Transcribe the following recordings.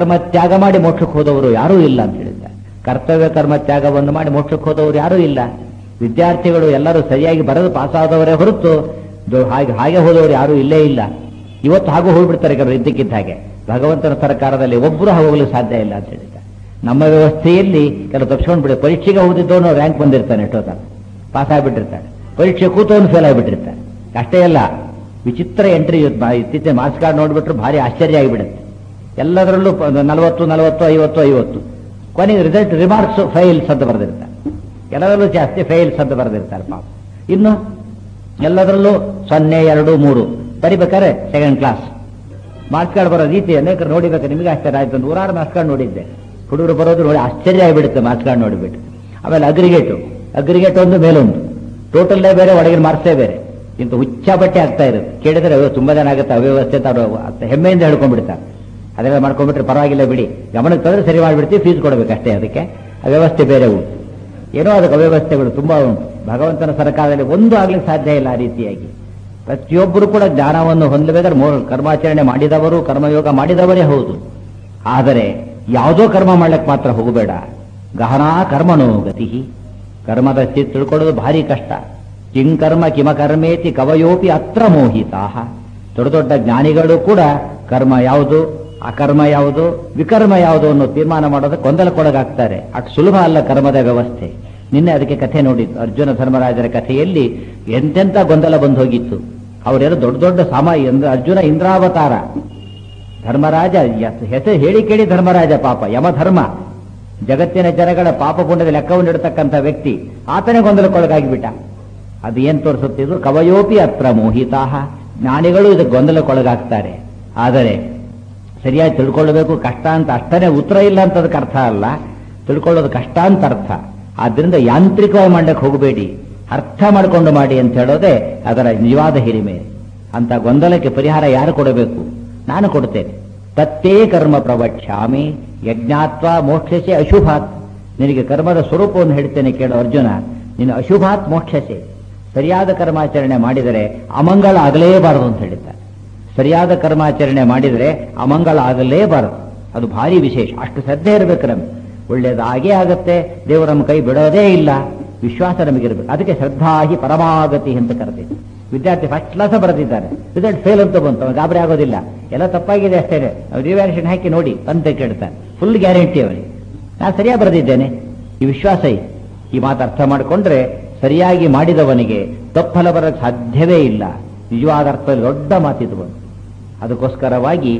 ಕರ್ಮ ತ್ಯಾಗ ಮಾಡಿ ಮೋಕ್ಷಕ್ಕೆ ಹೋದವರು ಯಾರೂ ಇಲ್ಲ ಅಂತ ಹೇಳಿದ್ದಾರೆ ಕರ್ತವ್ಯ ಕರ್ಮ ತ್ಯಾಗವನ್ನು ಮಾಡಿ ಮೋಕ್ಷಕ್ಕೆ ಹೋದವರು ಯಾರೂ ಇಲ್ಲ ವಿದ್ಯಾರ್ಥಿಗಳು ಎಲ್ಲರೂ ಸರಿಯಾಗಿ ಬರೆದು ಪಾಸಾದವರೇ ಹೊರತು ದೊ- ಹಾಗೆ ಹಾಗೆ ಹೋದವರು ಯಾರೂ ಇಲ್ಲೇ ಇಲ್ಲ ಇವತ್ತು ಹಾಗೂ ಹೋಗ್ಬಿಡ್ತಾರೆ ಕೆಲವರು ಇದ್ದಕ್ಕಿದ್ದ ಹಾಗೆ ಭಗವಂತನ ಸರ್ಕಾರದಲ್ಲಿ ಒಬ್ಬರು ಹೋಗಲು ಸಾಧ್ಯ ಇಲ್ಲ ಅಂತ ಹೇಳಿದ್ದಾರೆ ನಮ್ಮ ವ್ಯವಸ್ಥೆಯಲ್ಲಿ ಕೆಲವು ತಪ್ಪಿಸ್ಕೊಂಡು ಬಿಡಿ ಪರೀಕ್ಷೆಗೆ ಓದಿದ್ದವನು ರ್ಯಾಂಕ್ ಬಂದಿರ್ತಾನೆ ಎಷ್ಟೋ ಪಾಸ್ ಆಗಿಬಿಟ್ಟಿರ್ತಾನೆ ಪರೀಕ್ಷೆ ಕೂತವನು ಫೇಲ್ ಆಗಿಬಿಟ್ಟಿರ್ತಾನೆ ಅಷ್ಟೇ ಅಲ್ಲ ವಿಚಿತ್ರ ಎಂಟ್ರಿ ಇತ್ತೀಚೆಗೆ ಮಾರ್ಕ್ಸ್ ಕಾರ್ಡ್ ನೋಡ್ಬಿಟ್ರೆ ಭಾರಿ ಆಶ್ಚರ್ಯ ಆಗಿಬಿಡುತ್ತೆ ಎಲ್ಲದರಲ್ಲೂ ಪ- ನಲವತ್ತು ನಲವತ್ತು ಐವತ್ತು ಐವತ್ತು ಕೊನೆಗೆ ರಿಸಲ್ಟ್ ರಿಮಾರ್ಕ್ಸ್ ಫೈಲ್ಸ್ ಅಂತ ಬರೆದಿರ್ತಾರೆ ಎಲ್ಲದರಲ್ಲೂ ಜಾಸ್ತಿ ಫೈಲ್ಸ್ ಅಂತ ಬರೆದಿರ್ತಾರೆ ಪಾಪ ಇನ್ನು ಎಲ್ಲದರಲ್ಲೂ ಸೊನ್ನೆ ಎರಡು ಮೂರು ಬರಿಬೇಕಾದ್ರೆ ಸೆಕೆಂಡ್ ಕ್ಲಾಸ್ ಮಾರ್ಕ್ಸ್ ಕಾರ್ಡ್ ಬರೋ ರೀತಿ ಅನೇಕರು ನೋಡಿಬೇಕು ನಿಮಗೆ ಆಶ್ಚರ್ಯ ಆಯ್ತು ನೂರಾರು ಮಾರ್ಕ್ಸ್ ಕಾರ್ಡ್ ನೋಡಿದ್ದೆ ಹುಡುಗರು ಬರೋದು ನೋಡಿ ಆಶ್ಚರ್ಯ ಆಗಿಬಿಡುತ್ತೆ ಮಾರ್ಕ್ಸ್ ಕಾರ್ಡ್ ನೋಡಿಬಿಟ್ಟು ಆಮೇಲೆ ಅಗ್ರಿಗೇಟು ಅಗ್ರಿಗೇಟ್ ಒಂದು ಮೇಲೊಂದು ಟೋಟಲ್ಲೇ ಬೇರೆ ಒಳಗಿನ ಮಾರ್ಕ್ಸೇ ಬೇರೆ ಇಂತ ಹುಚ್ಚ ಬಟ್ಟೆ ಆಗ್ತಾ ಇರುತ್ತೆ ಕೇಳಿದ್ರೆ ಅಯ್ಯೋ ತುಂಬಾ ಜನ ಆಗುತ್ತೆ ಅವ್ಯವಸ್ಥೆ ಅಂತ ಅವ್ರು ಅತ್ತ ಹೆಮ್ಮೆಯಿಂದ ಹೇಳ್ಕೊಂಡ್ಬಿಡ್ತಾರೆ ಅದೆಲ್ಲ ಮಾಡ್ಕೊಂಡ್ಬಿಟ್ರೆ ಪರವಾಗಿಲ್ಲ ಬಿಡಿ ಗಮನಕ್ಕೆ ತಂದ್ರೆ ಸರಿ ಮಾಡಿಬಿಡ್ತೀವಿ ಫೀಸ್ ಕೊಡಬೇಕು ಅಷ್ಟೇ ಅದಕ್ಕೆ ಆ ವ್ಯವಸ್ಥೆ ಬೇರೆ ಉಂಟು ಏನೋ ಅದಕ್ಕೆ ಅವ್ಯವಸ್ಥೆಗಳು ತುಂಬಾ ಉಂಟು ಭಗವಂತನ ಸರ್ಕಾರದಲ್ಲಿ ಒಂದು ಆಗ್ಲಿಕ್ಕೆ ಸಾಧ್ಯ ಇಲ್ಲ ಆ ರೀತಿಯಾಗಿ ಪ್ರತಿಯೊಬ್ಬರು ಕೂಡ ಜ್ಞಾನವನ್ನು ಹೊಂದಬೇಕಾದ್ರೆ ಮೋ ಕರ್ಮಾಚರಣೆ ಮಾಡಿದವರು ಕರ್ಮಯೋಗ ಮಾಡಿದವರೇ ಹೌದು ಆದರೆ ಯಾವುದೋ ಕರ್ಮ ಮಾಡ್ಲಿಕ್ಕೆ ಮಾತ್ರ ಹೋಗಬೇಡ ಗಹನಾ ಕರ್ಮಣೋ ಗತಿ ಕರ್ಮದ ಸ್ಥಿತಿ ತಿಳ್ಕೊಳ್ಳೋದು ಭಾರಿ ಕಷ್ಟ ಕಿಂಕರ್ಮ ಕಿಮಕರ್ಮೇತಿ ಕವಯೋಪಿ ಅತ್ರ ಮೋಹಿತಾ ದೊಡ್ಡ ದೊಡ್ಡ ಜ್ಞಾನಿಗಳು ಕೂಡ ಕರ್ಮ ಯಾವುದು ಅಕರ್ಮ ಯಾವುದು ವಿಕರ್ಮ ಯಾವುದು ಅನ್ನೋ ತೀರ್ಮಾನ ಮಾಡೋದಕ್ಕೆ ಗೊಂದಲಕ್ಕೊಳಗಾಗ್ತಾರೆ ಅಷ್ಟು ಸುಲಭ ಅಲ್ಲ ಕರ್ಮದ ವ್ಯವಸ್ಥೆ ನಿನ್ನೆ ಅದಕ್ಕೆ ಕಥೆ ನೋಡಿದ್ದು ಅರ್ಜುನ ಧರ್ಮರಾಜರ ಕಥೆಯಲ್ಲಿ ಎಂತೆಂಥ ಗೊಂದಲ ಬಂದು ಹೋಗಿತ್ತು ಅವರೆಲ್ಲ ದೊಡ್ಡ ದೊಡ್ಡ ಸಾಮ ಎಂದ್ರ ಅರ್ಜುನ ಇಂದ್ರಾವತಾರ ಧರ್ಮರಾಜ ಯ- ಹೆಸರು ಹೇಳಿ ಕೇಳಿ ಧರ್ಮರಾಜ ಪಾಪ ಯಮಧರ್ಮ ಜಗತ್ತಿನ ಜನಗಳ ಪಾಪ ಪುಣ್ಯದ ಲೆಕ್ಕವನ್ನು ಇಡತಕ್ಕಂಥ ವ್ಯಕ್ತಿ ಆತನೇ ಗೊಂದಲಕ್ಕೊಳಗಾಗಿಬಿಟ್ಟ ಅದು ಏನ್ ತೋರಿಸುತ್ತಿದ್ರು ಕವಯೋಪಿ ಅತ್ರ ಮೋಹಿತಾಹ ಜ್ಞಾನಿಗಳು ಇದಕ್ಕೆ ಗೊಂದಲಕ್ಕೊಳಗಾಗ್ತಾರೆ ಆದರೆ ಸರಿಯಾಗಿ ತಿಳ್ಕೊಳ್ಳಬೇಕು ಕಷ್ಟ ಅಂತ ಅಷ್ಟನೇ ಉತ್ತರ ಇಲ್ಲ ಅಂತ ಅದಕ್ಕೆ ಅರ್ಥ ಅಲ್ಲ ತಿಳ್ಕೊಳ್ಳೋದು ಕಷ್ಟ ಅಂತ ಅರ್ಥ ಆದ್ರಿಂದ ಯಾಂತ್ರಿಕವಾಗಿ ಮಾಡ್ಲಿಕ್ಕೆ ಹೋಗಬೇಡಿ ಅರ್ಥ ಮಾಡಿಕೊಂಡು ಮಾಡಿ ಅಂತ ಹೇಳೋದೇ ಅದರ ನಿಜವಾದ ಹಿರಿಮೆ ಅಂತ ಗೊಂದಲಕ್ಕೆ ಪರಿಹಾರ ಯಾರು ಕೊಡಬೇಕು ನಾನು ಕೊಡ್ತೇನೆ ತತ್ತೇ ಕರ್ಮ ಪ್ರವಕ್ಷ್ಯಾಮಿ ಯಜ್ಞಾತ್ವ ಮೋಕ್ಷಸೆ ಅಶುಭಾತ್ ನಿನಗೆ ಕರ್ಮದ ಸ್ವರೂಪವನ್ನು ಹೇಳ್ತೇನೆ ಕೇಳೋ ಅರ್ಜುನ ನೀನು ಅಶುಭಾತ್ ಮೋಕ್ಷಸೆ ಸರಿಯಾದ ಕರ್ಮಾಚರಣೆ ಮಾಡಿದರೆ ಅಮಂಗಳ ಆಗಲೇಬಾರದು ಅಂತ ಹೇಳಿದ್ದಾರೆ ಸರಿಯಾದ ಕರ್ಮಾಚರಣೆ ಮಾಡಿದರೆ ಅಮಂಗಳ ಆಗಲೇಬಾರದು ಅದು ಭಾರಿ ವಿಶೇಷ ಅಷ್ಟು ಶ್ರದ್ಧೆ ಇರಬೇಕು ನಮ್ಗೆ ಒಳ್ಳೇದಾಗೇ ಆಗತ್ತೆ ದೇವರು ನಮ್ಮ ಕೈ ಬಿಡೋದೇ ಇಲ್ಲ ವಿಶ್ವಾಸ ನಮಗಿರ್ಬೇಕು ಅದಕ್ಕೆ ಶ್ರದ್ಧಾಹಿ ಪರಮಾಗತಿ ಅಂತ ಕರೆದಿದ್ದು ವಿದ್ಯಾರ್ಥಿ ಫಸ್ಟ್ ಕ್ಲಾಸ್ ಬರೆದಿದ್ದಾರೆ ರಿಸಲ್ಟ್ ಫೇಲ್ ಅಂತ ಬಂತು ಅವ್ನು ಗಾಬರಿ ಆಗೋದಿಲ್ಲ ಎಲ್ಲ ತಪ್ಪಾಗಿದೆ ಅಷ್ಟೇನೆ ರಿವ್ಯಾಲ್ಯೂಷನ್ ಹಾಕಿ ನೋಡಿ ಅಂತ ಕೇಳ್ತಾನೆ ಫುಲ್ ಗ್ಯಾರಂಟಿ ಅವನಿಗೆ ನಾನು ಸರಿಯಾಗಿ ಬರೆದಿದ್ದೇನೆ ಈ ವಿಶ್ವಾಸ ಇದೆ ಈ ಮಾತು ಅರ್ಥ ಮಾಡಿಕೊಂಡ್ರೆ ಸರಿಯಾಗಿ ಮಾಡಿದವನಿಗೆ ತಪ್ಪಲ ಬರಕ್ಕೆ ಸಾಧ್ಯವೇ ಇಲ್ಲ ನಿಜವಾದ ಅರ್ಥದಲ್ಲಿ ದೊಡ್ಡ ಮಾತಿದು ಬಂದು ಅದಕ್ಕೋಸ್ಕರವಾಗಿ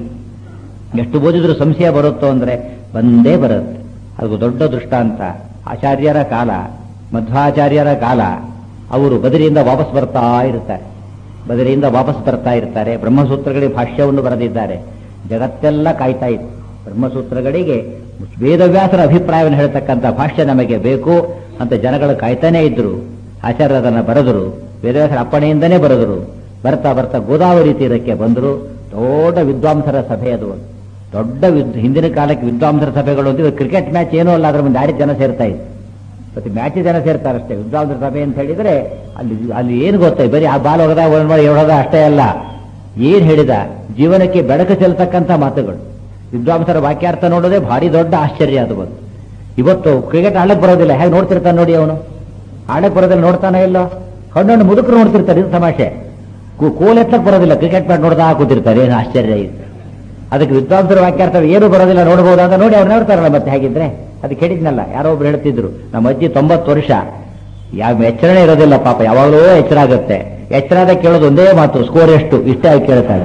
ಎಷ್ಟು ಓದಿದ್ರು ಸಂಶಯ ಬರುತ್ತೋ ಅಂದ್ರೆ ಬಂದೇ ಬರುತ್ತೆ ಅದು ದೊಡ್ಡ ದೃಷ್ಟಾಂತ ಆಚಾರ್ಯರ ಕಾಲ ಮಧ್ವಾಚಾರ್ಯರ ಕಾಲ ಅವರು ಬದರಿಯಿಂದ ವಾಪಸ್ ಬರ್ತಾ ಇರ್ತಾರೆ ಬದರಿಯಿಂದ ವಾಪಸ್ ಬರ್ತಾ ಇರ್ತಾರೆ ಬ್ರಹ್ಮಸೂತ್ರಗಳಿಗೆ ಭಾಷ್ಯವನ್ನು ಬರೆದಿದ್ದಾರೆ ಜಗತ್ತೆಲ್ಲ ಕಾಯ್ತಾ ಇತ್ತು ಬ್ರಹ್ಮಸೂತ್ರಗಳಿಗೆ ವೇದವ್ಯಾಸರ ಅಭಿಪ್ರಾಯವನ್ನು ಹೇಳ್ತಕ್ಕಂಥ ಭಾಷ್ಯ ನಮಗೆ ಬೇಕು ಅಂತ ಜನಗಳು ಕಾಯ್ತಾನೇ ಇದ್ರು ಆಚಾರ್ಯ ಅದನ್ನು ಬರೆದರು ವೇದವ್ಯಾಸರ ಅಪ್ಪಣೆಯಿಂದನೇ ಬರೆದರು ಬರ್ತಾ ಬರ್ತಾ ಗೋದಾವರಿ ತೀರಕ್ಕೆ ಬಂದರು ದೊಡ್ಡ ವಿದ್ವಾಂಸರ ಸಭೆ ಅದು ಒಂದು. ದೊಡ್ಡ ವಿದ್ ಹಿಂದಿನ ಕಾಲಕ್ಕೆ ವಿದ್ವಾಂಸರ ಸಭೆಗಳು ಅಂತ ಇವಾಗ ಕ್ರಿಕೆಟ್ ಮ್ಯಾಚ್ ಏನೂ ಅಲ್ಲ ಅದ್ರ ಮುಂದೆ ಯಾರಿ ಜನ ಸೇರ್ತಾ ಇತ್ತು ಮತ್ತೆ ಮ್ಯಾಚ್ ಜನ ಸೇರ್ತಾರಷ್ಟೇ ವಿದ್ವಾಂಸರ ಸಭೆ ಅಂತ ಹೇಳಿದ್ರೆ ಅಲ್ಲಿ ಅಲ್ಲಿ ಏನು ಗೊತ್ತಾಯ್ ಬರೀ ಆ ಬಾಲ್ ಹೊಡೆದ ಒಂದು ಮಾಡಿ ಹೊಡೆದ ಅಷ್ಟೇ ಅಲ್ಲ ಏನ್ ಹೇಳಿದ ಜೀವನಕ್ಕೆ ಬೆಳಕು ಚೆಲ್ತಕ್ಕಂಥ ಮಾತುಗಳು ವಿದ್ವಾಂಸರ ವಾಕ್ಯಾರ್ಥ ನೋಡೋದೇ ಭಾರಿ ದೊಡ್ಡ ಆಶ್ಚರ್ಯ ಅದು ಬಂದು ಇವತ್ತು ಕ್ರಿಕೆಟ್ ಆಡಕ್ ಬರೋದಿಲ್ಲ ಹೇಗೆ ನೋಡ್ತಿರ್ತಾನೆ ನೋಡಿ ಅವನು ಆಡಕ್ ಬರೋದಿಲ್ಲ ನೋಡ್ತಾನೆ ಇಲ್ಲೋ ಹಣ್ಣು ಮುದುಕರು ನೋಡ್ತಿರ್ತಾರೆ ಇದು ತಮಾಷೆ ಕೂ- ಕೋಲ್ ಎತ್ತಕ್ ಬರೋದಿಲ್ಲ ಕ್ರಿಕೆಟ್ ಬ್ಯಾಟ್ ನೋಡ್ತಾ ಕೂತಿರ್ತಾರೆ ಏನು ಆಶ್ಚರ್ಯ ಇದು ಅದಕ್ಕೆ ವಿದ್ವಾಂಸರ ವಾಕ್ಯಾರ್ಥ ಏನು ಬರೋದಿಲ್ಲ ನೋಡಬಹುದಾ ಅಂತ ನೋಡಿ ಅವ್ರು ನೋಡ್ತಾರಲ್ಲ ಮತ್ತೆ ಹೇಗಿದ್ರೆ ಅದಕ್ಕೆ ಹೇಳಿದ್ನಲ್ಲ ಯಾರೋ ಒಬ್ರು ಹೇಳ್ತಿದ್ರು ನಮ್ಮ ಅಜ್ಜಿ ತೊಂಬತ್ತು ವರ್ಷ ಯಾವ ಎಚ್ಚರಣೆ ಇರೋದಿಲ್ಲ ಪಾಪ ಯಾವಾಗಲೂ ಎಚ್ಚರ ಆಗುತ್ತೆ ಎಚ್ಚರ ಆದ ಕೇಳೋದು ಒಂದೇ ಮಾತು ಸ್ಕೋರ್ ಎಷ್ಟು ಇಷ್ಟೇ ಆಗಿ ಕೇಳ್ತಾಳೆ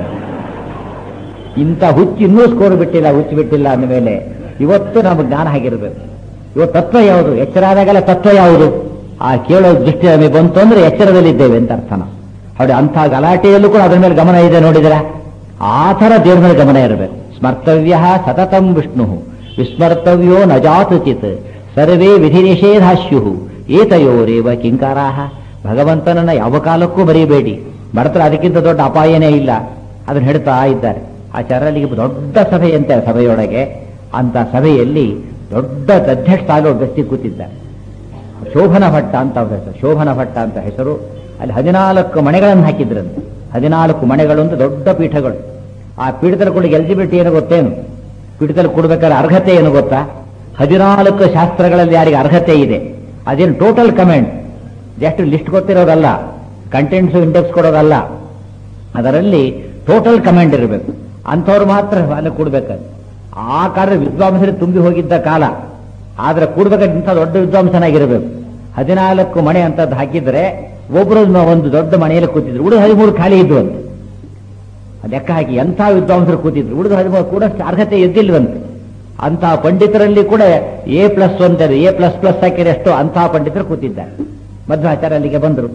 ಇಂಥ ಹುಚ್ಚು ಇನ್ನೂ ಸ್ಕೋರ್ ಬಿಟ್ಟಿಲ್ಲ ಹುಚ್ಚು ಬಿಟ್ಟಿಲ್ಲ ಅಂದಮೇಲೆ ಇವತ್ತು ನಮಗೆ ಜ್ಞಾನ ಆಗಿರ್ಬೇಕು ಇವತ್ತು ತತ್ವ ಯಾವುದು ಎಚ್ಚರ ಆದಾಗೆಲ್ಲ ತತ್ವ ಯಾವುದು ಆ ಕೇಳೋ ದೃಷ್ಟಿ ನಮಗೆ ಬಂತು ಅಂದ್ರೆ ಎಚ್ಚರದಲ್ಲಿದ್ದೇವೆ ಅಂತ ಅರ್ಥ ನಾವು ಹೌದು ಅಂಥ ಗಲಾಟೆಯಲ್ಲೂ ಕೂಡ ಅದ್ರ ಮೇಲೆ ಗಮನ ಇದೆ ನೋಡಿದ್ರ ಆ ಥರ ದೇವ್ರ ಮೇಲೆ ಗಮನ ಇರಬೇಕು ಸ್ಮರ್ತವ್ಯ ಸತತಂ ವಿಷ್ಣು ವಿಸ್ಮರ್ತವ್ಯೋ ನ ಜಾತುಚಿತ್ ಸರ್ವೇ ವಿಧಿ ನಿಷೇಧಾಶ್ಯು ಏತಯೋರೇವ ಕಿಂಕಾರಾಹ ಭಗವಂತನನ್ನ ಯಾವ ಕಾಲಕ್ಕೂ ಬರೀಬೇಡಿ ಮರೆತರೆ ಅದಕ್ಕಿಂತ ದೊಡ್ಡ ಅಪಾಯನೇ ಇಲ್ಲ ಅದನ್ನ ಹೇಳ್ತಾ ಇದ್ದಾರೆ ಆಚಾರ್ಯರಿಗೆ ದೊಡ್ಡ ಸಭೆಯಂತೆ ಆ ಸಭೆಯೊಳಗೆ ಅಂತ ಸಭೆಯಲ್ಲಿ ದೊಡ್ಡ ಅಧ್ಯಕ್ಷ ಆಗೋ ವ್ಯಕ್ತಿ ಕೂತಿದ್ದಾರೆ ಶೋಭನ ಭಟ್ಟ ಅಂತ ಅವ್ರ ಹೆಸರು ಶೋಭನ ಭಟ್ಟ ಅಂತ ಹೆಸರು ಅಲ್ಲಿ ಹದಿನಾಲ್ಕು ಮನೆಗಳನ್ನು ಹಾಕಿದ್ರಂತೆ ಹದಿನಾಲ್ಕು ಮನೆಗಳು ಅಂತ ದೊಡ್ಡ ಪೀಠಗಳು ಆ ಪೀಠದಲ್ಲಿ ಕೂಡ ಎಲಿಜಿಬಿಲಿಟಿ ಏನೋ ಗೊತ್ತೇನು ಪೀಠದಲ್ಲಿ ಕೊಡ್ಬೇಕಾದ್ರೆ ಅರ್ಹತೆ ಏನು ಗೊತ್ತಾ ಹದಿನಾಲ್ಕು ಶಾಸ್ತ್ರಗಳಲ್ಲಿ ಯಾರಿಗೆ ಅರ್ಹತೆ ಇದೆ ಅದೇನು ಟೋಟಲ್ ಕಮೆಂಟ್ ಜಸ್ಟ್ ಲಿಸ್ಟ್ ಗೊತ್ತಿರೋದಲ್ಲ ಕಂಟೆಂಟ್ಸ್ ಇಂಡೆಕ್ಸ್ ಕೊಡೋದಲ್ಲ ಅದರಲ್ಲಿ ಟೋಟಲ್ ಕಮೆಂಟ್ ಇರಬೇಕು ಅಂಥವ್ರು ಮಾತ್ರ ಅಲ್ಲಿ ಕೊಡ್ಬೇಕು ಆ ಕಾಲದ ವಿದ್ವಾಂಸರು ತುಂಬಿ ಹೋಗಿದ್ದ ಕಾಲ ಆದ್ರೆ ಕೂಡ್ಬೇಕಾದ್ರೆ ಇಂಥ ದೊಡ್ಡ ವಿದ್ವಾಂಸನಾಗಿರಬೇಕು ಹದಿನಾಲ್ಕು ಮಣೆ ಅಂತದ್ದು ಹಾಕಿದ್ರೆ ಒಬ್ರು ಒಂದು ದೊಡ್ಡ ಮನೆಯಲ್ಲಿ ಕೂತಿದ್ರು ಉಳಿದ ಹದಿಮೂರು ಖಾಲಿ ಇದ್ವು ಅಂತ ಲೆಕ್ಕ ಹಾಕಿ ಎಂಥ ವಿದ್ವಾಂಸರು ಕೂತಿದ್ರು ಉಳಿದ ಹದಿಮೂರು ಕೂಡ ಅರ್ಹತೆ ಇದ್ದಿಲ್ವಂತೆ ಅಂತಹ ಪಂಡಿತರಲ್ಲಿ ಕೂಡ ಎ ಪ್ಲಸ್ ಅಂತಾರೆ ಎ ಪ್ಲಸ್ ಪ್ಲಸ್ ಹಾಕಿದ್ರೆ ಎಷ್ಟೋ ಅಂತಹ ಪಂಡಿತರು ಕೂತಿದ್ದಾರೆ ಮಧ್ವಾಚಾರ್ಯ ಅಲ್ಲಿಗೆ ಬಂದರು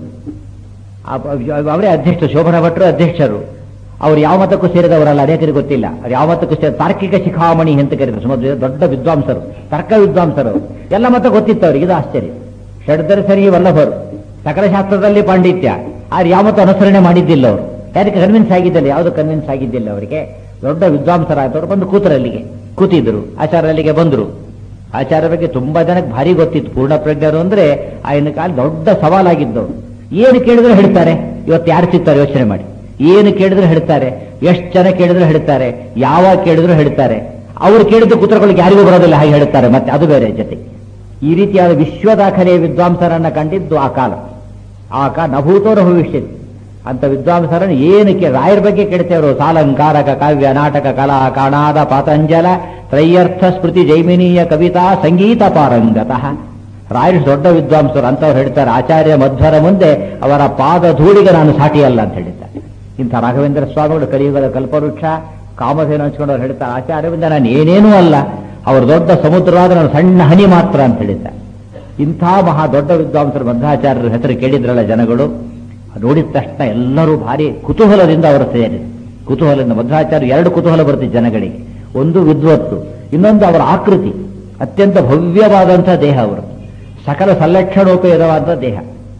ಅವರೇ ಅಧ್ಯಕ್ಷರು ಶೋಭನ ಭಟ್ರು ಅಧ್ಯಕ್ಷರು ಅವ್ರು ಯಾವ ಮತಕ್ಕೂ ಸೇರಿದವರಲ್ಲ ಅನೇಕರಿಗೆ ಗೊತ್ತಿಲ್ಲ ಅವ್ರು ಯಾವ ಮತಕ್ಕೂ ಸೇರಿ ತಾರ್ಕಿಕ ಶಿಖಾಮಣಿ ಅಂತ ಕರೀತಾರೆ ಸುಮಾರು ದೊಡ್ಡ ವಿದ್ವಾಂಸರು ತರ್ಕ ವಿದ್ವಾಂಸರು ಎಲ್ಲ ಮತ ಗೊತ್ತಿತ್ತು ಅವ್ರಿಗೆ ಇದು ಆಶ್ಚರ್ಯ ಷಡ್ದರ್ಶನಿ ವಲ್ಲಭರು ಸಕಲಶಾಸ್ತ್ರದಲ್ಲಿ ಪಾಂಡಿತ್ಯ ಆದ್ರೆ ಯಾವ ಮತ ಅನುಸರಣೆ ಮಾಡಿದ್ದಿಲ್ಲ ಅವರು ಯಾರಿಗೆ ಕನ್ವಿನ್ಸ್ ಆಗಿದ್ದಿಲ್ಲ ಯಾವುದು ಕನ್ವಿನ್ಸ್ ಆಗಿದ್ದಿಲ್ಲ ಅವರಿಗೆ ದೊಡ್ಡ ವಿದ್ವಾಂಸರಾದವರು ಬಂದು ಕೂತರಲ್ಲಿಗೆ ಕೂತಿದ್ರು ಆಚಾರ್ಯಲ್ಲಿಗೆ ಬಂದರು ಆಚಾರ್ಯ ಬಗ್ಗೆ ತುಂಬಾ ಜನಕ್ಕೆ ಭಾರಿ ಗೊತ್ತಿತ್ತು ಪೂರ್ಣ ಪ್ರಜ್ಞರು ಅಂದ್ರೆ ಆಗಿನ ಕಾಲ ದೊಡ್ಡ ಸವಾಲಾಗಿದ್ದವು ಏನು ಕೇಳಿದ್ರೆ ಹೇಳ್ತಾರೆ ಇವತ್ತು ಯಾರು ಸಿಗ್ತಾರೆ ಯೋಚನೆ ಮಾಡಿ ಏನು ಕೇಳಿದ್ರೆ ಹೇಳ್ತಾರೆ ಎಷ್ಟು ಜನ ಕೇಳಿದ್ರೆ ಹೇಳ್ತಾರೆ ಯಾವಾಗ ಕೇಳಿದ್ರು ಹೇಳ್ತಾರೆ ಅವ್ರು ಕೇಳಿದ್ದು ಕೂತ್ರಗಳಿಗೆ ಯಾರಿಗೂ ಬರೋದಿಲ್ಲ ಹಾಗೆ ಹೇಳ್ತಾರೆ ಮತ್ತೆ ಅದು ಬೇರೆ ಜೊತೆ ಈ ರೀತಿಯಾದ ವಿಶ್ವ ದಾಖಲೆಯ ವಿದ್ವಾಂಸರನ್ನ ಕಂಡಿದ್ದು ಆ ಕಾಲ ಆ ಕಾಲ ನಭೂತೋರ ಭವಿಷ್ಯತ್ ಅಂತ ವಿದ್ವಾಂಸರನ್ನು ಏನಕ್ಕೆ ರಾಯರ ಬಗ್ಗೆ ಕೇಳ್ತೇವರು ಸಾಲಂಕಾರಕ ಕಾವ್ಯ ನಾಟಕ ಕಲಾ ಕಾಣಾದ ಪಾತಂಜಲ ತ್ರಯ್ಯರ್ಥ ಸ್ಮೃತಿ ಜೈಮಿನೀಯ ಕವಿತಾ ಸಂಗೀತ ಪಾರಂಗತಃ ರಾಯರು ದೊಡ್ಡ ವಿದ್ವಾಂಸರು ಅಂತವ್ರು ಹೇಳ್ತಾರೆ ಆಚಾರ್ಯ ಮಧ್ವರ ಮುಂದೆ ಅವರ ಪಾದ ಧೂಳಿಗೆ ನಾನು ಸಾಟಿಯಲ್ಲ ಅಂತ ಹೇಳಿದ್ದಾರೆ ಇಂಥ ರಾಘವೇಂದ್ರ ಸ್ವಾಮಿಗಳು ಕಲಿಯುಗದ ಕಲ್ಪವೃಕ್ಷ ಕಾಮಧೇನು ಹಂಚ್ಕೊಂಡು ಅವ್ರು ಹೇಳ್ತಾರೆ ಆಚಾರ್ಯರಿಂದ ನಾನು ಏನೇನೂ ಅಲ್ಲ ಅವರು ದೊಡ್ಡ ಸಮುದ್ರವಾದ ನಾನು ಸಣ್ಣ ಹನಿ ಮಾತ್ರ ಅಂತ ಹೇಳಿದ್ದಾರೆ ಇಂಥ ಮಹಾ ದೊಡ್ಡ ವಿದ್ವಾಂಸರು ಮಧ್ವಾಚಾರ್ಯರ ಹೆಸರು ಕೇಳಿದ್ರಲ್ಲ ಜನಗಳು ನೋಡಿದ ತಕ್ಷಣ ಎಲ್ಲರೂ ಭಾರಿ ಕುತೂಹಲದಿಂದ ಅವರು ಸೇರಿ ಕುತೂಹಲದಿಂದ ಮಧ್ವಾಚಾರ್ಯ ಎರಡು ಕುತೂಹಲ ಬರುತ್ತೆ ಜನಗಳಿಗೆ ಒಂದು ವಿದ್ವತ್ತು ಇನ್ನೊಂದು ಅವರ ಆಕೃತಿ ಅತ್ಯಂತ ಭವ್ಯವಾದಂತಹ ದೇಹ ಅವರು ಸಕಲ ಸಲ್ಲಕ್ಷಣೋಪೇತವಾದ ದೇಹ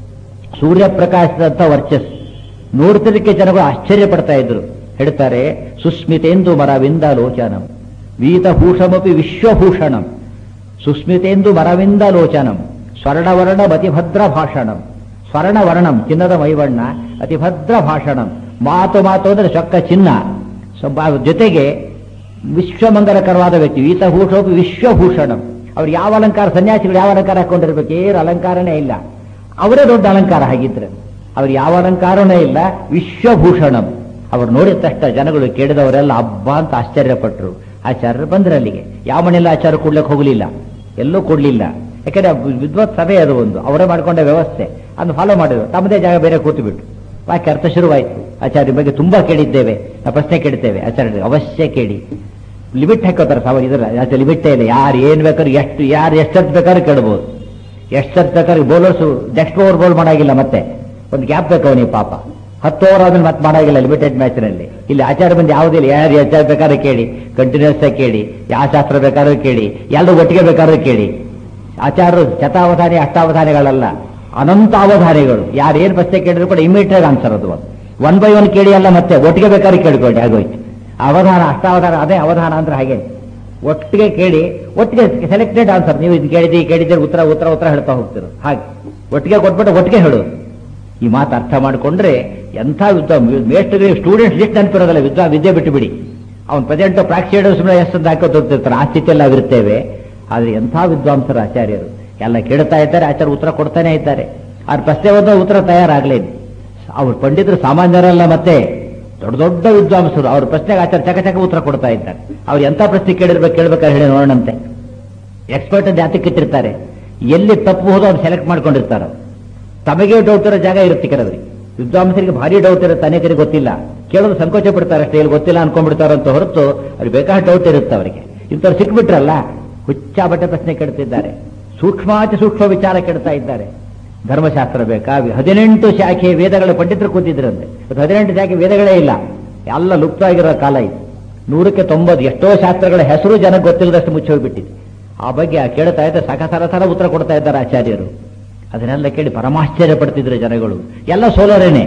ಸೂರ್ಯಪ್ರಕಾಶದಂತ ವರ್ಚಸ್ಸು ನೋಡ್ತಿದ್ದಕ್ಕೆ ಜನಗಳು ಆಶ್ಚರ್ಯ ಪಡ್ತಾ ಇದ್ರು ಹೇಳ್ತಾರೆ ಸುಸ್ಮಿತೇಂದು ಮರವಿಂದ ಲೋಚನಂ ವೀತಭೂಷಮಪಿ ವಿಶ್ವಭೂಷಣಂ ಸುಸ್ಮಿತೇಂದು ಮರವಿಂದ ಲೋಚನಂ ಸ್ವರ್ಣವರ್ಣ ಅತಿಭದ್ರ ಭಾಷಣಂ ಸ್ವರ್ಣವರ್ಣಂ ಚಿನ್ನದ ಮೈವಣ್ಣ ಅತಿಭದ್ರ ಭಾಷಣಂ ಮಾತು ಮಾತು ಅಂದ್ರೆ ಚೊಕ್ಕ ಚಿನ್ನ ಸ್ವಲ್ಪ ಜೊತೆಗೆ ವಿಶ್ವಮಂಗಲಕರವಾದ ವ್ಯಕ್ತಿ ವೀತಭೂಷೋಪಿ ವಿಶ್ವಭೂಷಣಂ ಅವ್ರು ಯಾವ ಅಲಂಕಾರ ಸನ್ಯಾಸಿಗಳು ಯಾವ ಅಲಂಕಾರ ಹಾಕೊಂಡಿರ್ಬೇಕು ಏನು ಅಲಂಕಾರನೇ ಇಲ್ಲ ಅವರೇ ದೊಡ್ಡ ಅಲಂಕಾರ ಹಾಗಿದ್ರೆ ಅವ್ರು ಯಾವ ಅಲಂಕಾರನೇ ಇಲ್ಲ ವಿಶ್ವಭೂಷಣಂ ಅವ್ರು ನೋಡಿದ ತಕ್ಷಣ ಜನಗಳು ಕೇಳಿದವರೆಲ್ಲ ಹಬ್ಬ ಅಂತ ಆಶ್ಚರ್ಯಪಟ್ಟರು ಆಚಾರ್ಯರು ಬಂದ್ರೆ ಅಲ್ಲಿಗೆ ಯಾವ ಮನೆಯಲ್ಲ ಆಚಾರ್ಯ ಕೊಡ್ಲಿಕ್ಕೆ ಹೋಗಲಿಲ್ಲ ಎಲ್ಲೂ ಕೊಡ್ಲಿಲ್ಲ ಯಾಕಂದ್ರೆ ವಿದ್ವತ್ ಸಭೆ ಅದು ಒಂದು ಅವರೇ ಮಾಡ್ಕೊಂಡ ವ್ಯವಸ್ಥೆ ಅದನ್ನು ಫಾಲೋ ಮಾಡಿದ್ರು ತಮ್ಮದೇ ಜಾಗ ಬೇರೆ ಕೂತು ಬಿಟ್ಟು ವಾಕ್ಯ ಅರ್ಥ ಶುರುವಾಯಿತು ಆಚಾರ್ಯ ಬಗ್ಗೆ ತುಂಬಾ ಕೇಳಿದ್ದೇವೆ ನಾವು ಪ್ರಶ್ನೆ ಕೇಳ್ತೇವೆ ಆಚಾರ್ಯ ಅವಶ್ಯ ಕೇಳಿ ಲಿಮಿಟ್ ಹಾಕೋತಾರೆ ಸಾವ ಇದ್ರ ಆಚೆ ಲಿಮಿಟೇ ಇಲ್ಲ ಯಾರು ಏನ್ ಬೇಕಾದ್ರೂ ಎಷ್ಟು ಯಾರು ಎಷ್ಟೊತ್ತು ಬೇಕಾದ್ರೂ ಕೇಳ್ಬೋದು ಎಷ್ಟೊತ್ತು ಬೇಕಾದ್ರೂ ಬೌಲರ್ಸು ನೆಕ್ಸ್ಟ್ ಓವರ್ ಬೌಲ್ ಮಾಡಾಗಿಲ್ಲ ಮತ್ತೆ ಒಂದು ಗ್ಯಾಪ್ ಬೇಕು ಅವನಿಗೆ ಪಾಪ ಹತ್ತು ಓವರ್ ಆದ್ಮೇಲೆ ಮತ್ತೆ ಮಾಡಾಗಿಲ್ಲ ಲಿಮಿಟೆಡ್ ಮ್ಯಾಚ್ನಲ್ಲಿ ಇಲ್ಲಿ ಆಚಾರ ಬಂದು ಯಾವುದಿಲ್ಲ ಯಾರು ಎಚ್ಚಾರ ಬೇಕಾದ್ರೆ ಕೇಳಿ ಕಂಟಿನ್ಯೂಸ್ ಆಗಿ ಕೇಳಿ ಯಾವ ಶಾಸ್ತ್ರ ಬೇಕಾದ್ರೂ ಕೇಳಿ ಎಲ್ಲರೂ ಒಟ್ಟಿಗೆ ಬೇಕಾದ್ರೂ ಕೇಳಿ ಆಚಾರ್ಯರು ಶತಾವಧಾನಿ ಅಷ್ಟಾವಧಾನಿಗಳಲ್ಲ ಅನಂತ ಅವಧಾನಿಗಳು ಯಾರು ಏನ್ ಪ್ರಶ್ನೆ ಕೇಳಿದ್ರು ಕೂಡ ಇಮಿಡಿಯೇಟ್ ಆನ್ಸರ್ ಅದು ಒನ್ ಬೈ ಒನ್ ಕೇಳಿ ಅಲ್ಲ ಮತ್ತೆ ಒಟ್ಟಿಗೆ ಬೇಕಾದ್ರೆ ಕೇಳ್ಕೊಳ್ಳಿ ಆಗೋಯ್ತು ಅವಧಾನ ಅಷ್ಟಾವಧಾನ ಅದೇ ಅವಧಾನ ಅಂದ್ರೆ ಹಾಗೆ ಒಟ್ಟಿಗೆ ಕೇಳಿ ಒಟ್ಟಿಗೆ ಸೆಲೆಕ್ಟೆಡ್ ಆನ್ಸರ್ ನೀವು ಇದು ಕೇಳಿದಿ ಕೇಳಿದ್ರೆ ಉತ್ತರ ಉತ್ತರ ಉತ್ತರ ಹೇಳ್ತಾ ಹೋಗ್ತಿರು ಹಾಗೆ ಒಟ್ಟಿಗೆ ಕೊಟ್ಬಿಟ್ಟು ಒಟ್ಟಿಗೆ ಹೇಳೋದು ಈ ಮಾತು ಅರ್ಥ ಮಾಡಿಕೊಂಡ್ರೆ ಎಂಥ ವಿದ್ವಾ ಮೇಸ್ಟ್ರಿಗೆ ಸ್ಟೂಡೆಂಟ್ಸ್ ಲಿಸ್ಟ್ ನೆನಪಿರೋದಲ್ಲ ವಿದ್ವಾ ವಿದ್ಯೆ ಬಿಟ್ಟು ಬಿಡಿ ಅವ್ನು ಪ್ರೆಸೆಂಟ್ ಪ್ರಾಕ್ಸಿಯೇಟ್ ಸುಮ್ಮನೆ ಎಷ್ಟು ಹಾಕೋದು ಹೋಗ್ತಿರ್ತಾರೆ ಆ ಸ್ಥಿತಿಯಲ್ಲಿ ನಾವಿರ್ತೇವೆ ಆದ್ರೆ ಎಂಥ ವಿದ್ವಾಂಸರ ಆಚಾರ್ಯರು ಎಲ್ಲ ಕೇಳ್ತಾ ಇದ್ದಾರೆ ಆಚಾರ್ಯ ಉತ್ತರ ಕೊಡ್ತಾನೆ ಇದ್ದಾರೆ ಅವ್ರ ಪ್ರಶ್ನೆ ಒಂದು ಉತ್ತರ ತಯಾರಾಗಲೇನು ಅವ್ರ ಪಂಡಿತರು ಸಾಮಾನ್ಯರಲ್ಲ ಮತ್ತೆ ದೊಡ್ಡ ದೊಡ್ಡ ವಿದ್ವಾಂಸರು ಅವ್ರ ಪ್ರಶ್ನೆಗೆ ಆಚಾರ್ಯ ಚಕ ಚಕ ಉತ್ತರ ಕೊಡ್ತಾ ಇದ್ದಾರೆ ಅವ್ರು ಎಂಥ ಪ್ರಶ್ನೆ ಕೇಳಿರ್ಬೇಕು ಕೇಳ್ಬೇಕಾದ್ರೆ ಹೇಳಿ ನೋಡೋಣಂತೆ ಎಕ್ಸ್ಪರ್ಟ್ ಜಾತಕ್ಕೆ ಇಟ್ಟಿರ್ತಾರೆ ಎಲ್ಲಿ ತಪ್ಪು ಹೋದೋ ಅವ್ರು ಸೆಲೆಕ್ಟ್ ಮಾಡ್ಕೊಂಡಿರ್ತಾರೆ ತಮಗೆ ಡೌಟ್ ಇರೋ ಜಾಗ ಇರುತ್ತೆ ಕೆಲವರಿಗೆ ವಿದ್ವಾಂಸರಿಗೆ ಭಾರಿ ಡೌಟ್ ಇರುತ್ತೆ ಅನೇಕರಿಗೆ ಗೊತ್ತಿಲ್ಲ ಕೇಳೋದು ಸಂಕೋಚ ಪಡ್ತಾರೆ ಅಷ್ಟೇ ಇಲ್ಲಿ ಗೊತ್ತಿಲ್ಲ ಅನ್ಕೊಂಡ್ಬಿಡ್ತಾರೆ ಅಂತ ಹೊರತು ಅವ್ರಿಗೆ ಬೇಕಾದ ಡೌಟ್ ಇರುತ್ತೆ ಅವರಿಗೆ ಇಂಥವ್ರು ಸಿಕ್ಬಿಟ್ರಲ್ಲ ಹುಚ್ಚ ಬಟ್ಟೆ ಪ್ರಶ್ನೆ ಕೇಳ್ತಿದ್ದಾರೆ ಸೂಕ್ಷ್ಮಾತಿ ಸೂಕ್ಷ್ಮ ವಿಚಾರ ಕೇಳ್ತಾ ಇದ್ದಾರೆ ಧರ್ಮಶಾಸ್ತ್ರ ಬೇಕಾ ಹದಿನೆಂಟು ಶಾಖೆ ವೇದಗಳ ಪಂಡಿತರು ಕೂತಿದ್ರಂತೆ ಹದಿನೆಂಟು ಶಾಖೆ ವೇದಗಳೇ ಇಲ್ಲ ಎಲ್ಲ ಲುಪ್ತ ಆಗಿರೋ ಕಾಲ ಇದು ನೂರಕ್ಕೆ ತೊಂಬತ್ತು ಎಷ್ಟೋ ಶಾಸ್ತ್ರಗಳ ಹೆಸರು ಜನಕ್ಕೆ ಗೊತ್ತಿಲ್ಲದಷ್ಟು ಮುಚ್ಚಿ ಹೋಗ್ಬಿಟ್ಟಿದೆ ಆ ಬಗ್ಗೆ ಆ ಕೇಳ್ತಾ ಇದ್ದ ಸಕ ಸರ ಸರ ಉತ್ತರ ಕೊಡ್ತಾ ಇದ್ದಾರೆ ಆಚಾರ್ಯರು ಅದನ್ನೆಲ್ಲ ಕೇಳಿ ಪರಮಾಶ್ಚರ್ಯ ಪಡ್ತಿದ್ರು ಜನಗಳು ಎಲ್ಲ ಸೋಲರೇನೆ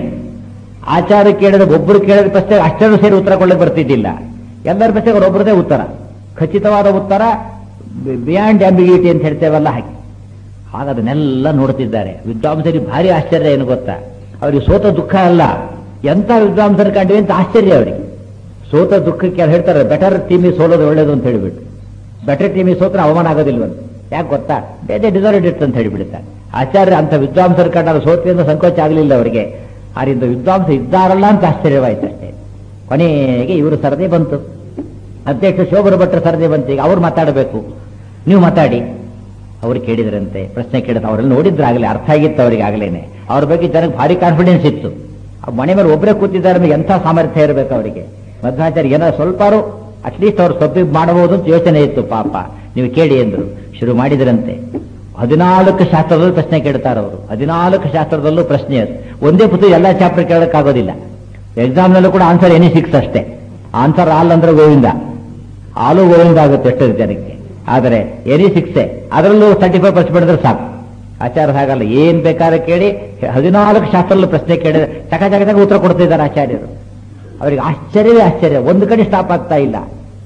ಆಚಾರ ಕೇಳಿದ ಒಬ್ಬರು ಕೇಳಿದ ಪ್ರಶ್ನೆ ಅಷ್ಟರು ಸೇರಿ ಉತ್ತರ ಕೊಳ್ಳಕ್ಕೆ ಬರ್ತಿದ್ದಿಲ್ಲ ಎಲ್ಲರ ಪ್ರಶ್ನೆಗೆ ಅವರೊಬ್ಬರದೇ ಉತ್ತರ ಖಚಿತವಾದ ಉತ್ತರ ಬಿಯಾಂಡ್ ಆಂಬಿಗ್ಯೂಟಿ ಅಂತ ಹೇಳ್ತೇವಲ್ಲ ಹಾಗೆ ಆಗ ಅದನ್ನೆಲ್ಲ ನೋಡ್ತಿದ್ದಾರೆ ವಿದ್ವಾಂಸರಿಗೆ ಭಾರಿ ಆಶ್ಚರ್ಯ ಏನು ಗೊತ್ತಾ ಅವರಿಗೆ ಸೋತ ದುಃಖ ಅಲ್ಲ ಎಂಥ ವಿದ್ವಾಂಸರು ಕಂಡ್ವಿ ಅಂತ ಆಶ್ಚರ್ಯ ಅವರಿಗೆ ಸೋತ ದುಃಖಕ್ಕೆ ಯಾರು ಹೇಳ್ತಾರೆ ಬೆಟರ್ ಟೀಮಿ ಸೋಲೋದು ಒಳ್ಳೇದು ಅಂತ ಹೇಳಿಬಿಟ್ಟು ಬೆಟರ್ ಟೀಮಿ ಸೋತ್ರ ಅವಮಾನ ಆಗೋದಿಲ್ವಂತ ಯಾಕೆ ಗೊತ್ತಾ ಬೇರೆ ಡಿಸರ್ವ್ ಇಟ್ ಅಂತ ಹೇಳಿಬಿಡ್ತಾರೆ ಆಚಾರ್ಯ ಅಂತ ವಿದ್ವಾಂಸರ ಕಂಡ ಸೋತ್ರಿಂದ ಸಂಕೋಚ ಆಗಲಿಲ್ಲ ಅವರಿಗೆ ಆರಿಂದ ವಿದ್ವಾಂಸ ಇದ್ದಾರಲ್ಲ ಅಂತ ಆಶ್ಚರ್ಯವಾಯ್ತು ಅಷ್ಟೇ ಕೊನೆಗೆ ಇವರು ಸರದಿ ಬಂತು ಅಧ್ಯಕ್ಷ ಶೋಭರ ಭಟ್ರ ಸರದಿ ಬಂತು ಈಗ ಅವ್ರು ಮಾತಾಡಬೇಕು ನೀವು ಮಾತಾಡಿ ಅವ್ರು ಕೇಳಿದ್ರಂತೆ ಪ್ರಶ್ನೆ ಕೇಳಿದ ಅವರೆಲ್ಲ ನೋಡಿದ್ರಾಗಲೇ ಅರ್ಥ ಆಗಿತ್ತು ಅವರಿಗೆ ಆಗ್ಲೇನೆ ಅವ್ರ ಬಗ್ಗೆ ಜನಕ್ಕೆ ಭಾರಿ ಕಾನ್ಫಿಡೆನ್ಸ್ ಇತ್ತು ಆ ಮನೆ ಮೇಲೆ ಒಬ್ಬರೇ ಕೂತಿದ್ದಾರೆ ಅಂದ್ರೆ ಎಂಥ ಸಾಮರ್ಥ್ಯ ಇರಬೇಕು ಅವರಿಗೆ ಮಧ್ವಾಚಾರ್ಯ ಏನೋ ಸ್ವಲ್ಪಾರು ಅಟ್ಲೀಸ್ಟ್ ಅವ್ರು ಸಬ್ಬಿ ಮಾಡಬಹುದು ಅಂತ ಯೋಚನೆ ಇತ್ತು ಪಾಪ ನೀವು ಕೇಳಿ ಎಂದ್ರು ಶುರು ಮಾಡಿದ್ರಂತೆ ಹದಿನಾಲ್ಕು ಶಾಸ್ತ್ರದಲ್ಲೂ ಪ್ರಶ್ನೆ ಕೇಳ್ತಾರೆ ಅವರು ಹದಿನಾಲ್ಕು ಶಾಸ್ತ್ರದಲ್ಲೂ ಪ್ರಶ್ನೆ ಅದು ಒಂದೇ ಪುಸ್ತಕ ಎಲ್ಲ ಚಾಪ್ಟರ್ ಕೇಳೋಕ್ಕಾಗೋದಿಲ್ಲ ಎಕ್ಸಾಮ್ನಲ್ಲೂ ಕೂಡ ಆನ್ಸರ್ ಎನಿ ಸಿಕ್ಸ್ ಅಷ್ಟೇ ಆನ್ಸರ್ ಆಲ್ ಅಂದ್ರೆ ಗೋವಿಂದ ಆಲು ಗೋವಿಂದ ಆಗುತ್ತೆ ಎಷ್ಟೋ ಜನಕ್ಕೆ ಆದರೆ ಎನಿ ಸಿಕ್ಸೆ ಅದರಲ್ಲೂ ತರ್ಟಿ ಫೈವ್ ಪರ್ಸೆಂಟ್ ಮಾಡಿದ್ರೆ ಸಾಕು ಆಚಾರ್ಯ ಹಾಗಲ್ಲ ಏನ್ ಬೇಕಾದ್ರೆ ಕೇಳಿ ಹದಿನಾಲ್ಕು ಶಾಸ್ತ್ರದಲ್ಲೂ ಪ್ರಶ್ನೆ ಕೇಳಿದ್ರೆ ಚಕ ಚಕ ಚಕ ಉತ್ತರ ಕೊಡ್ತಿದ್ದಾರೆ ಆಚಾರ್ಯರು ಅವರಿಗೆ ಆಶ್ಚರ್ಯವೇ ಆಶ್ಚರ್ಯ ಒಂದು ಕಡೆ ಸ್ಟಾಪ್ ಆಗ್ತಾ ಇಲ್ಲ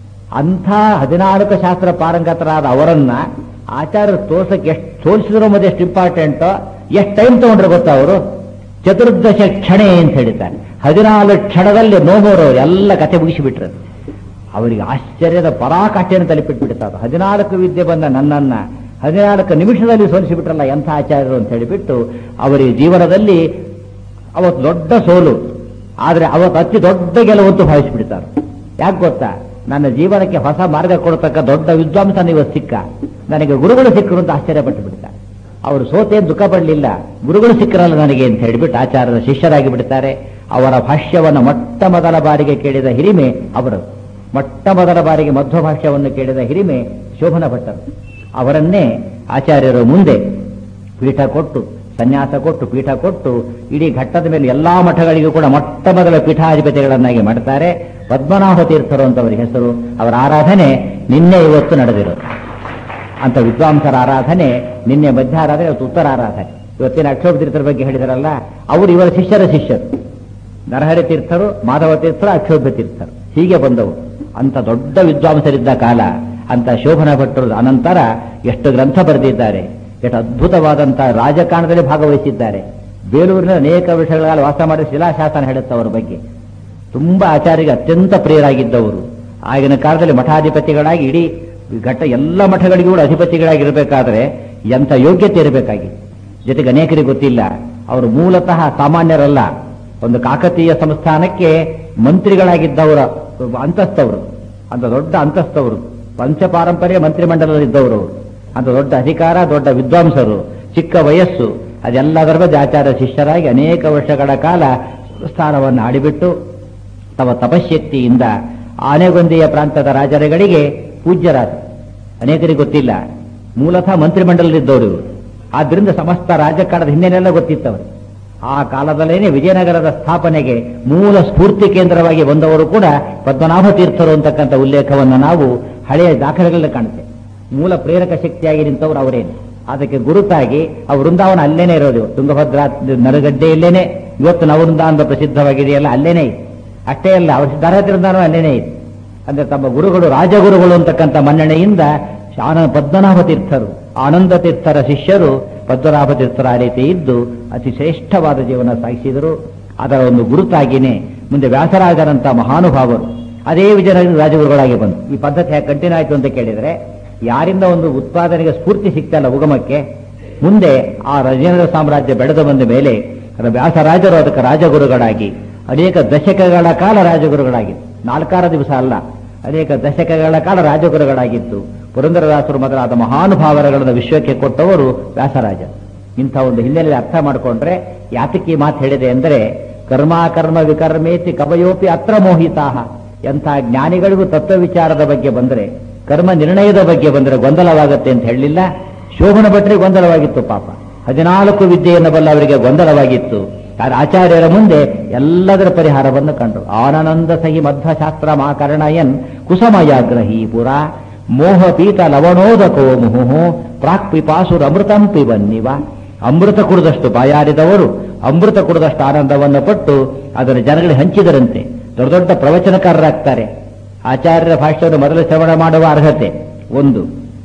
ಅಂಥ ಹದಿನಾಲ್ಕು ಶಾಸ್ತ್ರ ಪಾರಂಗತರಾದ ಅವರನ್ನ ಆಚಾರ್ಯರು ತೋರ್ಸಕ್ಕೆ ಎಷ್ಟು ಸೋಲಿಸಿದ್ರು ಮತ್ತೆ ಎಷ್ಟು ಇಂಪಾರ್ಟೆಂಟ್ ಎಷ್ಟು ಟೈಮ್ ತಗೊಂಡ್ರೆ ಗೊತ್ತಾ ಅವರು ಚತುರ್ದಶ ಕ್ಷಣೆ ಅಂತ ಹೇಳಿದ್ದಾರೆ ಹದಿನಾಲ್ಕು ಕ್ಷಣದಲ್ಲಿ ನೋಮೋರವರು ಎಲ್ಲ ಕತೆ ಮುಗಿಸಿಬಿಟ್ರು ಅವರಿಗೆ ಆಶ್ಚರ್ಯದ ಪರಾಕಾಷ್ಠೆಯನ್ನು ತಲುಪಿಟ್ಬಿಡ್ತಾರೆ ಹದಿನಾಲ್ಕು ವಿದ್ಯೆ ಬಂದ ನನ್ನನ್ನ ಹದಿನಾಲ್ಕು ನಿಮಿಷದಲ್ಲಿ ಸೋಲಿಸಿಬಿಟ್ರಲ್ಲ ಎಂಥ ಆಚಾರ್ಯರು ಅಂತ ಹೇಳಿಬಿಟ್ಟು ಅವರಿಗೆ ಜೀವನದಲ್ಲಿ ಅವತ್ತು ದೊಡ್ಡ ಸೋಲು ಆದರೆ ಅವತ್ತು ಅತಿ ದೊಡ್ಡ ಗೆಲುವಂತೂ ಭಾವಿಸಿಬಿಡ್ತಾರೆ ಯಾಕೆ ಗೊತ್ತಾ ನನ್ನ ಜೀವನಕ್ಕೆ ಹೊಸ ಮಾರ್ಗ ಕೊಡತಕ್ಕ ದೊಡ್ಡ ವಿದ್ವಾಂಸ ಇವತ್ತು ಸಿಕ್ಕ ನನಗೆ ಗುರುಗಳು ಸಿಕ್ಕರು ಅಂತ ಆಶ್ಚರ್ಯಪಟ್ಟು ಬಿಡ್ತಾರೆ ಅವರು ಸೋತೇನು ದುಃಖ ಪಡಲಿಲ್ಲ ಗುರುಗಳು ಸಿಕ್ಕರಲ್ಲ ನನಗೆ ಅಂತ ಹೇಳಿಬಿಟ್ಟು ಆಚಾರ್ಯರ ಶಿಷ್ಯರಾಗಿ ಬಿಡ್ತಾರೆ ಅವರ ಭಾಷ್ಯವನ್ನು ಮೊಟ್ಟ ಮೊದಲ ಬಾರಿಗೆ ಕೇಳಿದ ಹಿರಿಮೆ ಅವರು ಮೊಟ್ಟ ಮೊದಲ ಬಾರಿಗೆ ಮಧ್ವ ಭಾಷ್ಯವನ್ನು ಕೇಳಿದ ಹಿರಿಮೆ ಶೋಭನ ಭಟ್ಟರು ಅವರನ್ನೇ ಆಚಾರ್ಯರು ಮುಂದೆ ಪೀಠ ಕೊಟ್ಟು ಸನ್ಯಾಸ ಕೊಟ್ಟು ಪೀಠ ಕೊಟ್ಟು ಇಡೀ ಘಟ್ಟದ ಮೇಲೆ ಎಲ್ಲಾ ಮಠಗಳಿಗೂ ಕೂಡ ಮೊಟ್ಟ ಮೊದಲ ಪೀಠಾಧಿಪತಿಗಳನ್ನಾಗಿ ಮಾಡ್ತಾರೆ ಪದ್ಮನಾಭ ತೀರ್ಥರು ಅಂತವರ ಹೆಸರು ಅವರ ಆರಾಧನೆ ನಿನ್ನೆ ಇವತ್ತು ನಡೆದಿರೋದು ಅಂತ ವಿದ್ವಾಂಸರ ಆರಾಧನೆ ನಿನ್ನೆ ಮಧ್ಯಾರಾಧನೆ ಇವತ್ತು ಉತ್ತರ ಆರಾಧನೆ ಇವತ್ತಿನ ಅಕ್ಷೋಭ ತೀರ್ಥರ ಬಗ್ಗೆ ಹೇಳಿದಾರಲ್ಲ ಅವರು ಇವರ ಶಿಷ್ಯರ ಶಿಷ್ಯರು ನರಹರಿ ತೀರ್ಥರು ಮಾಧವ ತೀರ್ಥರು ಅಕ್ಷೋಭ್ಯ ತೀರ್ಥರು ಹೀಗೆ ಬಂದವು ಅಂತ ದೊಡ್ಡ ವಿದ್ವಾಂಸರಿದ್ದ ಕಾಲ ಅಂತ ಶೋಭನ ಭಟ್ಟರು ಅನಂತರ ಎಷ್ಟು ಗ್ರಂಥ ಬರೆದಿದ್ದಾರೆ ಎಷ್ಟು ಅದ್ಭುತವಾದಂತಹ ರಾಜಕಾರಣದಲ್ಲಿ ಭಾಗವಹಿಸಿದ್ದಾರೆ ಬೇಲೂರಿನ ಅನೇಕ ವರ್ಷಗಳ ವಾಸ ಮಾಡಿದ ಶಿಲಾಶಾಸನ ಹೇಳುತ್ತೆ ಅವರ ಬಗ್ಗೆ ತುಂಬಾ ಆಚಾರ್ಯಗೆ ಅತ್ಯಂತ ಪ್ರಿಯರಾಗಿದ್ದವರು ಆಗಿನ ಕಾಲದಲ್ಲಿ ಮಠಾಧಿಪತಿಗಳಾಗಿ ಇಡೀ ಘಟ್ಟ ಎಲ್ಲ ಮಠಗಳಿಗೂ ಕೂಡ ಅಧಿಪತಿಗಳಾಗಿರಬೇಕಾದ್ರೆ ಎಂಥ ಯೋಗ್ಯತೆ ಇರಬೇಕಾಗಿ ಜೊತೆಗೆ ಅನೇಕರಿಗೆ ಗೊತ್ತಿಲ್ಲ ಅವರು ಮೂಲತಃ ಸಾಮಾನ್ಯರಲ್ಲ ಒಂದು ಕಾಕತೀಯ ಸಂಸ್ಥಾನಕ್ಕೆ ಮಂತ್ರಿಗಳಾಗಿದ್ದವರ ಅಂತಸ್ತವರು ಅಂತ ದೊಡ್ಡ ಅಂತಸ್ತವರು ಪಂಚಪಾರಂಪರ್ಯ ಮಂತ್ರಿಮಂಡಲದಲ್ಲಿದ್ದವರು ಅಂತ ದೊಡ್ಡ ಅಧಿಕಾರ ದೊಡ್ಡ ವಿದ್ವಾಂಸರು ಚಿಕ್ಕ ವಯಸ್ಸು ಅದೆಲ್ಲದರ ಬಗ್ಗೆ ಆಚಾರ್ಯ ಶಿಷ್ಯರಾಗಿ ಅನೇಕ ವರ್ಷಗಳ ಕಾಲ ಸ್ಥಾನವನ್ನು ಆಡಿಬಿಟ್ಟು ತಮ್ಮ ತಪಶಕ್ತಿಯಿಂದ ಆನೆಗೊಂದಿಯ ಪ್ರಾಂತದ ರಾಜರುಗಳಿಗೆ ಪೂಜ್ಯರಾದ ಅನೇಕರಿಗೆ ಗೊತ್ತಿಲ್ಲ ಮೂಲತಃ ಮಂತ್ರಿಮಂಡಲದಲ್ಲಿದ್ದವರು ಇವರು. ಆದ್ರಿಂದ ಸಮಸ್ತ ರಾಜಕಾರಣದ ಹಿನ್ನೆಲೆಲ್ಲ ಗೊತ್ತಿತ್ತವರು ಆ ಕಾಲದಲ್ಲೇನೆ ವಿಜಯನಗರದ ಸ್ಥಾಪನೆಗೆ ಮೂಲ ಸ್ಫೂರ್ತಿ ಕೇಂದ್ರವಾಗಿ ಬಂದವರು ಕೂಡ ಪದ್ಮನಾಭ ತೀರ್ಥರು ಅಂತಕ್ಕಂಥ ಉಲ್ಲೇಖವನ್ನು ನಾವು ಹಳೆಯ ದಾಖಲೆಗಳಲ್ಲಿ ಕಾಣುತ್ತೆ ಮೂಲ ಪ್ರೇರಕ ಶಕ್ತಿಯಾಗಿ ನಿಂತವರು ಅವರೇನು ಅದಕ್ಕೆ ಗುರುತಾಗಿ ಆ ವೃಂದಾವನ ಅಲ್ಲೇನೆ ಇರೋದು ತುಂಗಭದ್ರಾ ನರಗಡ್ಡೆಯಲ್ಲೇನೆ ಇವತ್ತು ನವವೃಂದಾವನ ಪ್ರಸಿದ್ಧವಾಗಿದೆಯಲ್ಲ ಅಲ್ಲೇನೆ ಇದೆ ಅಷ್ಟೇ ಅಲ್ಲ ಅವರ ಸಿದ್ಧಾರ್ಥವೃಂದಾವನ ಅಲ್ಲೇನೆ ಇದೆ ಅಂದ್ರೆ ತಮ್ಮ ಗುರುಗಳು ರಾಜಗುರುಗಳು ಅಂತಕ್ಕಂಥ ಮನ್ನಣೆಯಿಂದ ಆನ ಪದ್ಮನಾಭ ತೀರ್ಥರು ಆನಂದ ತೀರ್ಥರ ಶಿಷ್ಯರು ಪದ್ಮನಾಭ ತೀರ್ಥರ ಆ ರೀತಿ ಇದ್ದು ಅತಿ ಶ್ರೇಷ್ಠವಾದ ಜೀವನ ಸಾಗಿಸಿದರು ಅದರ ಒಂದು ಗುರುತಾಗಿನೇ ಮುಂದೆ ವ್ಯಾಸರಾಜರಂತ ಮಹಾನುಭಾವರು ಅದೇ ವಿಜಯನಗರ ರಾಜಗುರುಗಳಾಗಿ ಬಂತು ಈ ಪದ್ಧತಿ ಹೇಗೆ ಕಂಟಿನ್ಯೂ ಆಯಿತು ಅಂತ ಕೇಳಿದ್ರೆ ಯಾರಿಂದ ಒಂದು ಉತ್ಪಾದನೆಗೆ ಸ್ಫೂರ್ತಿ ಸಿಗ್ತಲ್ಲ ಉಗಮಕ್ಕೆ ಮುಂದೆ ಆ ವಿಜಯನಗರ ಸಾಮ್ರಾಜ್ಯ ಬೆಳೆದು ಬಂದ ಮೇಲೆ ಅದರ ವ್ಯಾಸರಾಜರು ಅದಕ್ಕೆ ರಾಜಗುರುಗಳಾಗಿ ಅನೇಕ ದಶಕಗಳ ಕಾಲ ರಾಜಗುರುಗಳಾಗಿತ್ತು ನಾಲ್ಕಾರ ದಿವಸ ಅಲ್ಲ ಅನೇಕ ದಶಕಗಳ ಕಾಲ ರಾಜಗುರುಗಳಾಗಿತ್ತು ಪುರಂದರದಾಸರು ಮೊದಲಾದ ಮಹಾನುಭಾವರಗಳನ್ನು ವಿಶ್ವಕ್ಕೆ ಕೊಟ್ಟವರು ವ್ಯಾಸರಾಜ ಇಂಥ ಒಂದು ಹಿನ್ನೆಲೆ ಅರ್ಥ ಮಾಡಿಕೊಂಡ್ರೆ ಯಾತಕ್ಕೆ ಈ ಮಾತು ಹೇಳಿದೆ ಅಂದರೆ ಕರ್ಮಾಕರ್ಮ ವಿಕರ್ಮೇತಿ ಕವಯೋಪಿ ಅತ್ರ ಮೋಹಿತಾಹ ಎಂಥ ಜ್ಞಾನಿಗಳಿಗೂ ತತ್ವ ವಿಚಾರದ ಬಗ್ಗೆ ಬಂದರೆ ಕರ್ಮ ನಿರ್ಣಯದ ಬಗ್ಗೆ ಬಂದರೆ ಗೊಂದಲವಾಗತ್ತೆ ಅಂತ ಹೇಳಲಿಲ್ಲ ಶೋಭನ ಭಟ್ರಿಗೆ ಗೊಂದಲವಾಗಿತ್ತು ಪಾಪ ಹದಿನಾಲ್ಕು ವಿದ್ಯೆಯನ್ನು ಬಲ್ಲ ಅವರಿಗೆ ಗೊಂದಲವಾಗಿತ್ತು ಆದ್ರೆ ಆಚಾರ್ಯರ ಮುಂದೆ ಎಲ್ಲದರ ಪರಿಹಾರವನ್ನು ಕಂಡರು ಆನಂದ ಸಹಿ ಮಧ್ವಶಾಸ್ತ್ರ ಮಾಕರ್ಣಯನ್ ಕುಸಮಯಾಗ್ರಹಿ ಪುರ ಮೋಹ ಪೀತ ಲವಣೋದಕೋ ಮುಹುಹು ಪ್ರಾಕ್ ಪಿಪಾಸುರ ಅಮೃತಂ ಪಿಬನ್ನಿವ ಅಮೃತ ಕುಡಿದಷ್ಟು ಬಾಯಾರಿದವರು ಅಮೃತ ಕುಡಿದಷ್ಟು ಆನಂದವನ್ನು ಪಟ್ಟು ಅದನ್ನು ಜನಗಳಿಗೆ ಹಂಚಿದರಂತೆ ದೊಡ್ಡ ದೊಡ್ಡ ಪ್ರವಚನಕಾರರಾಗ್ತಾರೆ ಆಚಾರ್ಯರ ಭಾಷ್ಯವನ್ನು ಮೊದಲು ಶ್ರವಣ ಮಾಡುವ ಅರ್ಹತೆ ಒಂದು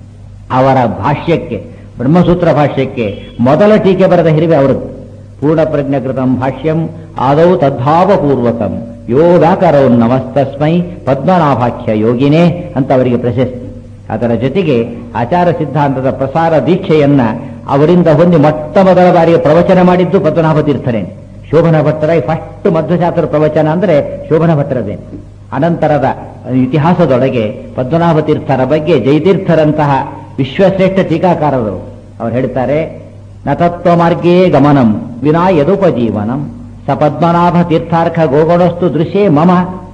ಅವರ ಭಾಷ್ಯಕ್ಕೆ ಬ್ರಹ್ಮಸೂತ್ರ ಭಾಷ್ಯಕ್ಕೆ ಮೊದಲ ಟೀಕೆ ಬರೆದ ಹಿರಿವೆ ಅವರದ್ದು ಪೂರ್ಣ ಪ್ರಜ್ಞಕೃತಂ ಭಾಷ್ಯಂ ಆದೌ ತದ್ಭಾವಪೂರ್ವಕಂ ಯೋ ವ್ಯಾಕರೌ ನಮಸ್ತಸ್ಮೈ ಪದ್ಮನಾಭಾಖ್ಯ ಯೋಗಿನೇ ಅಂತ ಅವರಿಗೆ ಪ್ರಶಸ್ತಿ ಅದರ ಜೊತೆಗೆ ಆಚಾರ ಸಿದ್ಧಾಂತದ ಪ್ರಸಾರ ದೀಕ್ಷೆಯನ್ನ ಅವರಿಂದ ಹೊಂದಿ ಮೊಟ್ಟ ಮೊದಲ ಬಾರಿಗೆ ಪ್ರವಚನ ಮಾಡಿದ್ದು ಪದ್ಮನಾಭ ತೀರ್ಥರೇ ಶೋಭನ ಭಟ್ಟರ ಫಸ್ಟ್ ಮಧ್ವಶಾಸ್ತ್ರ ಪ್ರವಚನ ಅಂದ್ರೆ ಶೋಭನ ಭಟ್ಟರದೇ ಅನಂತರದ ಇತಿಹಾಸದೊಳಗೆ ಪದ್ಮನಾಭ ತೀರ್ಥರ ಬಗ್ಗೆ ಜಯತೀರ್ಥರಂತಹ ವಿಶ್ವಶ್ರೇಷ್ಠ ಟೀಕಾಕಾರರು ಅವರು ಹೇಳ್ತಾರೆ ನತತ್ವ ಮಾರ್ಗೇ ಗಮನಂ ವಿನಾ ಯದುಪಜೀವನಂ ಸ ಪದ್ಮನಾಭ ತೀರ್ಥಾರ್ಥ ಗೋಗಣಸ್ತು ದೃಶ್ಯೇ ಮಮ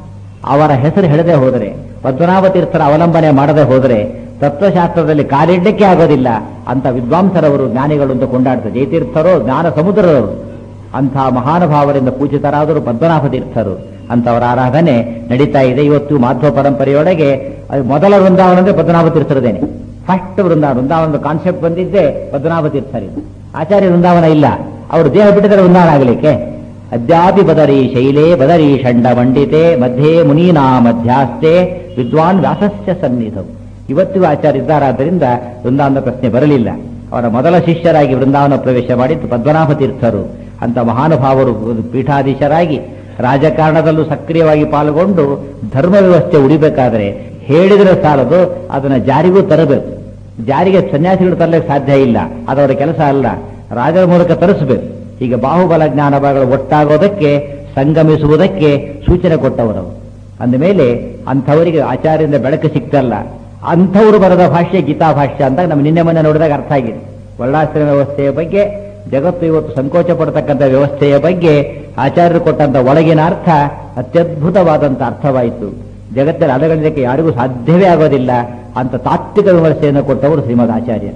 ಅವರ ಹೆಸರು ಹೇಳದೆ ಹೋದರೆ ಪದ್ಮನಾಭ ತೀರ್ಥರ ಅವಲಂಬನೆ ಮಾಡದೆ ಹೋದರೆ ತತ್ವಶಾಸ್ತ್ರದಲ್ಲಿ ಕಾಲಿಡ್ಲಿಕ್ಕೆ ಆಗೋದಿಲ್ಲ ಅಂತ ವಿದ್ವಾಂಸರವರು ಜ್ಞಾನಿಗಳು ಅಂತ ಕೊಂಡಾಡ್ತಾರೆ ಜಯತೀರ್ಥರು ಜ್ಞಾನ ಸಮುದ್ರರವರು ಅಂಥ ಮಹಾನುಭಾವರಿಂದ ಪೂಜಿತರಾದರು ಪದ್ಮನಾಭ ತೀರ್ಥರು ಅಂತವರ ಆರಾಧನೆ ನಡೀತಾ ಇದೆ ಇವತ್ತು ಮಾಧ್ವ ಪರಂಪರೆಯೊಳಗೆ ಅದು ಮೊದಲ ವೃಂದಾವನ ಅಂದ್ರೆ ಪದ್ಮನಾಭ ತೀರ್ಥರದೇನೆ ಫಸ್ಟ್ ವೃಂದಾವನ ವೃಂದಾವನದ ಕಾನ್ಸೆಪ್ಟ್ ಬಂದಿದ್ದೇ ಪದ್ಮನಾಭ ತೀರ್ಥರಿಂದ ಆಚಾರ್ಯ ವೃಂದಾವನ ಇಲ್ಲ ಅವರು ದೇಹ ಬಿಟ್ಟಿದ್ರೆ ವೃಂದಾವನ ಆಗಲಿಕ್ಕೆ ಅದ್ಯಾಪಿ ಬದರಿ ಶೈಲೇ ಬದರಿ ಷಂಡ ಮಂಡಿತೆ ಮಧ್ಯೆ ಮುನೀನಾ ಮಧ್ಯಾಸ್ತೆ ವಿದ್ವಾನ್ ವ್ಯಾಸಸ್ಯ ಸನ್ನಿಧವು ಇವತ್ತಿಗೂ ಆಚಾರ್ಯ ಇದ್ದಾರಾದ್ದರಿಂದ ವೃಂದಾವನ ಪ್ರಶ್ನೆ ಬರಲಿಲ್ಲ ಅವರ ಮೊದಲ ಶಿಷ್ಯರಾಗಿ ವೃಂದಾವನ ಪ್ರವೇಶ ಮಾಡಿದ್ದು ಪದ್ಮನಾಭ ತೀರ್ಥರು ಅಂತ ಮಹಾನುಭಾವರು ಪೀಠಾಧೀಶರಾಗಿ ರಾಜಕಾರಣದಲ್ಲೂ ಸಕ್ರಿಯವಾಗಿ ಪಾಲ್ಗೊಂಡು ಧರ್ಮ ವ್ಯವಸ್ಥೆ ಉಳಿಬೇಕಾದ್ರೆ ಹೇಳಿದ್ರೆ ಸಾಲದು ಅದನ್ನ ಜಾರಿಗೂ ತರಬೇಕು ಜಾರಿಗೆ ಸನ್ಯಾಸಿಗಳು ತರಲಿಕ್ಕೆ ಸಾಧ್ಯ ಇಲ್ಲ ಅದವರ ಕೆಲಸ ಅಲ್ಲ ರಾಜರ ಮೂಲಕ ತರಿಸಬೇಕು ಈಗ ಬಾಹುಬಲ ಜ್ಞಾನ ಭಾಗಗಳು ಒಟ್ಟಾಗೋದಕ್ಕೆ ಸಂಗಮಿಸುವುದಕ್ಕೆ ಸೂಚನೆ ಕೊಟ್ಟವರು ಅಂದಮೇಲೆ ಅಂಥವರಿಗೆ ಆಚಾರ್ಯದಿಂದ ಬೆಳಕು ಸಿಕ್ತಲ್ಲ ಅಂಥವರು ಬರೆದ ಭಾಷೆ ಗೀತಾ ಭಾಷ್ಯ ಅಂತ ನಮ್ಗೆ ನಿನ್ನೆ ಮೊನ್ನೆ ನೋಡಿದಾಗ ಅರ್ಥ ಆಗಿದೆ ವರ್ಣಾಶ್ರಮ ವ್ಯವಸ್ಥೆಯ ಬಗ್ಗೆ ಜಗತ್ತು ಇವತ್ತು ಸಂಕೋಚ ಪಡತಕ್ಕಂಥ ವ್ಯವಸ್ಥೆಯ ಬಗ್ಗೆ ಆಚಾರ್ಯರು ಕೊಟ್ಟಂತ ಒಳಗಿನ ಅರ್ಥ ಅತ್ಯದ್ಭುತವಾದಂಥ ಅರ್ಥವಾಯಿತು ಜಗತ್ತಲ್ಲಿ ಅಲಗಲಿಕ್ಕೆ ಯಾರಿಗೂ ಸಾಧ್ಯವೇ ಆಗೋದಿಲ್ಲ ಅಂತ ತಾತ್ವಿಕ ವಿಮರ್ಶೆಯನ್ನು ಕೊಟ್ಟವರು ಶ್ರೀಮದ್ ಆಚಾರ್ಯ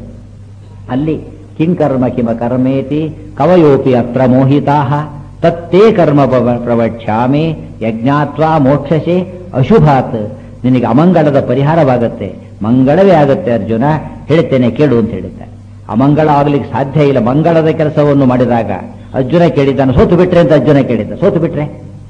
ಅಲ್ಲಿ ಕಿಂಕರ್ಮ ಕಿಮ ಕರ್ಮೇತಿ ಕವಯೋಪಿ ಅತ್ರ ಮೋಹಿತಾ ತತ್ತೇ ಕರ್ಮ ಪವ- ಪ್ರವಕ್ಷ್ಯಾಮಿ ಯಜ್ಞಾತ್ವಾ ಮೋಕ್ಷಸೆ ಅಶುಭಾತ್ ನಿನಗೆ ಅಮಂಗಳದ ಪರಿಹಾರವಾಗುತ್ತೆ ಮಂಗಳವೇ ಆಗುತ್ತೆ ಅರ್ಜುನ ಹೇಳ್ತೇನೆ ಕೇಳು ಅಂತ ಹೇಳಿದ್ದ ಅಮಂಗಳ ಆಗ್ಲಿಕ್ಕೆ ಸಾಧ್ಯ ಇಲ್ಲ ಮಂಗಳದ ಕೆಲಸವನ್ನು ಮಾಡಿದಾಗ ಅರ್ಜುನ ಕೇಳಿದ್ದಾನೆ ಸೋತು ಬಿಟ್ರೆ ಅಂತ ಅರ್ಜುನ ಕೇಳಿದ್ದ ಸೋತು ಬಿಟ್ರೆ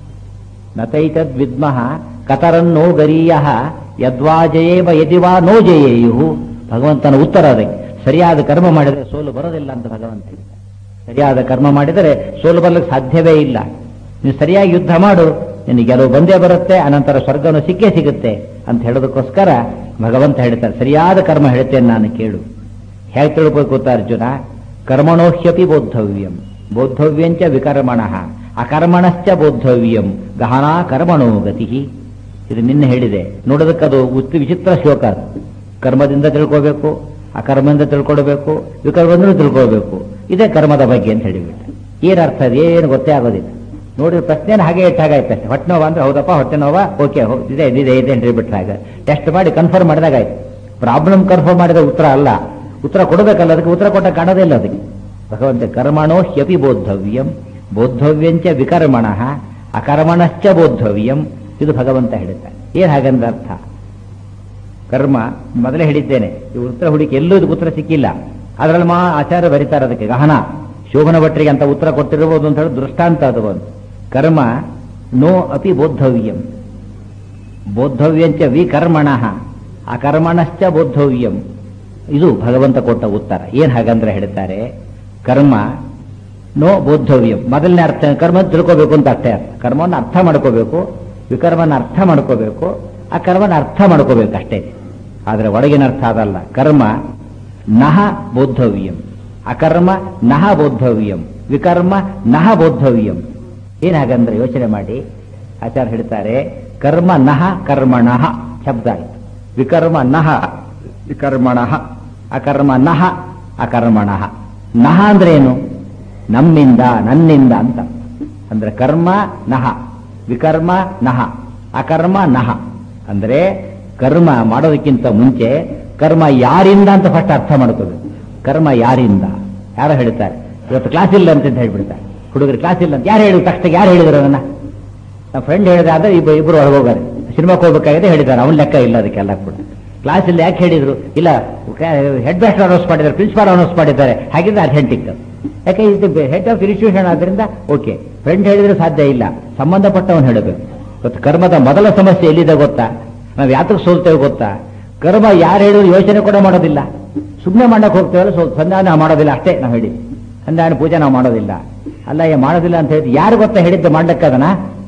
ನತೈತದ್ ವಿದ್ಮಃ ಕತರನ್ನೋ ಗರೀಯ ಯದ್ವಾ ಜಯೇವ ಯದಿವಾ ನೋ ಜಯೇಯು ಭಗವಂತನ ಉತ್ತರ ಅದಕ್ಕೆ ಸರಿಯಾದ ಕರ್ಮ ಮಾಡಿದರೆ ಸೋಲು ಬರೋದಿಲ್ಲ ಅಂತ ಭಗವಂತ ಹೇಳಿದ ಸರಿಯಾದ ಕರ್ಮ ಮಾಡಿದರೆ ಸೋಲು ಬರ್ಲಿಕ್ಕೆ ಸಾಧ್ಯವೇ ಇಲ್ಲ ನೀವು ಸರಿಯಾಗಿ ಯುದ್ಧ ಮಾಡು ನಿನಗೆ ಗೆಲುವು ಬಂದೇ ಬರುತ್ತೆ ಅನಂತರ ಸ್ವರ್ಗನು ಸಿಕ್ಕೇ ಸಿಗುತ್ತೆ ಅಂತ ಹೇಳೋದಕ್ಕೋಸ್ಕರ ಭಗವಂತ ಹೇಳ್ತಾರೆ ಸರಿಯಾದ ಕರ್ಮ ಹೇಳ್ತೇನೆ ನಾನು ಕೇಳು ಹೇಗೆ ತಿಳ್ಬೇಕು ಗೊತ್ತಾ ಅರ್ಜುನ ಕರ್ಮಣೋಹ್ಯಪಿ ಬೋದ್ಧವ್ಯಂ ಬೋದ್ಧವ್ಯಂಚ ವಿಕರ್ಮಣ ಅಕರ್ಮಣಶ್ಚ ಬೋದ್ಧವ್ಯಂ ಗಹನಾ ಕರ್ಮಣೋ ಗತಿ ಇದು ನಿನ್ನೆ ಹೇಳಿದೆ ನೋಡೋದಕ್ಕದು ಉತ್ತಿ ವಿಚಿತ್ರ ಶ್ಲೋಕ ಅದು ಕರ್ಮದಿಂದ ತಿಳ್ಕೋಬೇಕು ಅಕರ್ಮದಿಂದ ತಿಳ್ಕೊಳ್ಬೇಕು ವಿಕರ್ಮದಿಂದ ತಿಳ್ಕೊಳ್ಬೇಕು ಇದೇ ಕರ್ಮದ ಬಗ್ಗೆ ಅಂತ ಹೇಳಿಬಿಟ್ಟು ಏನ್ ಅರ್ಥ ಅದು ಏನು ಗೊತ್ತೇ ಆಗೋದಿಲ್ಲ ನೋಡಿ ಪ್ರಶ್ನೆನ ಹಾಗೆ ಇಟ್ಟಾಗಾಯ್ತು ಅಷ್ಟೇ ಹೊಟ್ಟೆ ನೋವ ಅಂದ್ರೆ ಹೌದಪ್ಪ ಹೊಟ್ಟೆ ನೋವ ಓಕೆ ಇದೆ ಇದೆ ಇದೆ ಅಂತ ಹೇಳ್ಬಿಟ್ರೆ ಹಾಗೆ ಟೆಸ್ಟ್ ಮಾಡಿ ಕನ್ಫರ್ಮ್ ಮಾಡಿದಾಗಾಯ್ತು ಪ್ರಾಬ್ಲಮ್ ಕನ್ಫರ್ಮ್ ಮಾಡಿದ ಉತ್ತರ ಅಲ್ಲ ಉತ್ತರ ಕೊಡಬೇಕಲ್ಲ ಅದಕ್ಕೆ ಉತ್ತರ ಕೊಟ್ಟ ಕಾಣೋದೇ ಇಲ್ಲ ಅದಕ್ಕೆ ಭಗವಂತ ಕರ್ಮಣೋ ಹ್ಯಪಿ ಬೋದ್ಧವ್ಯಂ ಬೋದ್ಧವ್ಯಂಚ ವಿಕರ್ಮಣ ಅಕರ್ಮಣಶ್ಚ ಬೋದ್ಧವ್ಯಂ ಇದು ಭಗವಂತ ಹೇಳುತ್ತಾನೆ ಏನ್ ಹಾಗಂದ್ರೆ ಅರ್ಥ ಕರ್ಮ ಮೊದಲೇ ಹೇಳಿದ್ದೇನೆ ಈ ಉತ್ತರ ಹುಡುಕಿ ಎಲ್ಲೂ ಇದಕ್ಕೆ ಉತ್ತರ ಸಿಕ್ಕಿಲ್ಲ ಅದರಲ್ಲಿ ಮಾ ಆಚಾರ್ಯ ಬರೀತಾರೆ ಅದಕ್ಕೆ ಗಹನ ಶೋಭನ ಭಟ್ರಿಗೆ ಅಂತ ಉತ್ತರ ಕೊಟ್ಟಿರಬಹುದು ಅಂತ ಹೇಳಿ ದೃಷ್ಟಾಂತ ಅದು ಒಂದು ಕರ್ಮ ನೋ ಅಪಿ ಬೋದ್ಧವ್ಯಂ ಬೋದ್ಧವ್ಯಂಚ ವಿಕರ್ಮಣ ಅಕರ್ಮಣಶ್ಚ ಬೋದ್ಧವ್ಯಂ ಇದು ಭಗವಂತ ಕೊಟ್ಟ ಉತ್ತರ ಏನ್ ಹಾಗಂದ್ರೆ ಹೇಳ್ತಾರೆ ಕರ್ಮ ನೋ ಬೋದ್ಧವ್ಯಂ ಮೊದಲನೇ ಅರ್ಥ ಕರ್ಮ ತಿಳ್ಕೋಬೇಕು ಅಂತ ಅಷ್ಟೇ ಅರ್ಥ ಕರ್ಮವನ್ನು ಅರ್ಥ ಮಾಡ್ಕೋಬೇಕು ವಿಕರ್ಮನ ಅರ್ಥ ಮಾಡ್ಕೋಬೇಕು ಆ ಕರ್ಮನ ಅರ್ಥ ಮಾಡ್ಕೋಬೇಕು ಅಷ್ಟೇ ಆದ್ರೆ ಒಳಗಿನ ಅರ್ಥ ಅದಲ್ಲ ಕರ್ಮ ನಹ ಬೋದ್ಧವ್ಯಂ ಅಕರ್ಮ ನಹ ಬೋದ್ಧವ್ಯಂ ವಿಕರ್ಮ ನಹ ಬೋದ್ಧವ್ಯಂ ಏನ್ ಹಾಗಂದ್ರೆ ಯೋಚನೆ ಮಾಡಿ ಆಚಾರ್ಯ ಹೇಳ್ತಾರೆ ಕರ್ಮ ನಹ ಕರ್ಮಣಃ ಶಬ್ದ ಆಯ್ತು ವಿಕರ್ಮ ನಹ ವಿಕರ್ಮಣಃ ಅಕರ್ಮ ನಹ ಅಕರ್ಮಣಃ ನಹ ಅಂದ್ರೆ ಏನು ನಮ್ಮಿಂದ ನನ್ನಿಂದ ಅಂತ ಅಂದ್ರೆ ಕರ್ಮ ನಹ ವಿಕರ್ಮ ನಹ ಅಕರ್ಮ ನಹ ಅಂದ್ರೆ ಕರ್ಮ ಮಾಡೋದಕ್ಕಿಂತ ಮುಂಚೆ ಕರ್ಮ ಯಾರಿಂದ ಅಂತ ಫಸ್ಟ್ ಅರ್ಥ ಮಾಡ್ಕೋಬೇಕು ಕರ್ಮ ಯಾರಿಂದ ಯಾರೋ ಹೇಳ್ತಾರೆ ಇವತ್ತು ಕ್ಲಾಸ್ ಇಲ್ಲ ಅಂತ ಹೇಳ್ಬಿಡ್ತಾರೆ ಹುಡುಗರು ಕ್ಲಾಸ್ ಇಲ್ಲ ಅಂತ ಯಾರು ಹೇಳಿದ್ರು ತಕ್ಷಣ ಯಾರು ಹೇಳಿದ್ರು ಅದನ್ನ ನಮ್ಮ ಫ್ರೆಂಡ್ ಹೇಳಿದ ಆದ್ರೆ ಇಬ್ಬರು ಇಬ್ಬರು ಹೊರಗೋಗಾರೆ ಸಿನಿಮಾಕ್ಕೆ ಹೋಗ್ಬೇಕಾಗಿದೆ ಹೇಳಿದ್ದಾರೆ ಅವನ ಲೆಕ್ಕ ಇಲ್ಲ ಅದಕ್ಕೆಲ್ಲ ಕೂಡ ಕ್ಲಾಸ್ ಇಲ್ಲಿ ಯಾಕೆ ಹೇಳಿದ್ರು ಇಲ್ಲ ಹೆಡ್ ಮಾಸ್ಟರ್ ಅನೌನ್ಸ್ ಮಾಡಿದ್ದಾರೆ ಪ್ರಿನ್ಸಿಪಾಲ್ ಅನೌನ್ಸ್ ಮಾಡಿದ್ದಾರೆ ಹಾಗಿದ್ರೆ ಅಥೆಂಟಿಕ್ ಯಾಕೆ ಇದು ಹೆಡ್ ಆಫ್ ಇನ್ಸ್ಟಿಟ್ಯೂಷನ್ ಆದ್ರಿಂದ ಓಕೆ ಫ್ರೆಂಡ್ ಹೇಳಿದ್ರೆ ಸಾಧ್ಯ ಇಲ್ಲ ಸಂಬಂಧಪಟ್ಟವನು ಹೇಳಬೇಕು ಇವತ್ತು ಕರ್ಮದ ಮೊದಲ ಸಮಸ್ಯೆ ಎಲ್ಲಿದೆ ಗೊತ್ತಾ ನಾವು ಯಾತಕ್ಕೆ ಸೋಲ್ತೇವೆ ಗೊತ್ತಾ ಕರ್ಮ ಯಾರು ಹೇಳಿದ್ರು ಯೋಚನೆ ಕೂಡ ಮಾಡೋದಿಲ್ಲ ಸುಮ್ಮನೆ ಮಾಡಕ್ ಹೋಗ್ತೇವಲ್ಲ ಸ್ವಲ್ಪ ಸಂಧಾನ ಮಾಡೋದಿಲ್ಲ ಅಷ್ಟೇ ನಾವು ಹೇಳಿ ಸಂಧಾನ ಪೂಜೆ ನಾವು ಮಾಡೋದಿಲ್ಲ ಅಲ್ಲ ಏ ಮಾಡೋದಿಲ್ಲ ಅಂತ ಹೇಳಿದ್ ಯಾರು ಗೊತ್ತಾ ಹೇಳಿದ್ದ ಮಾಡ್ಲಿಕ್ಕೆ ಅದನ್ನ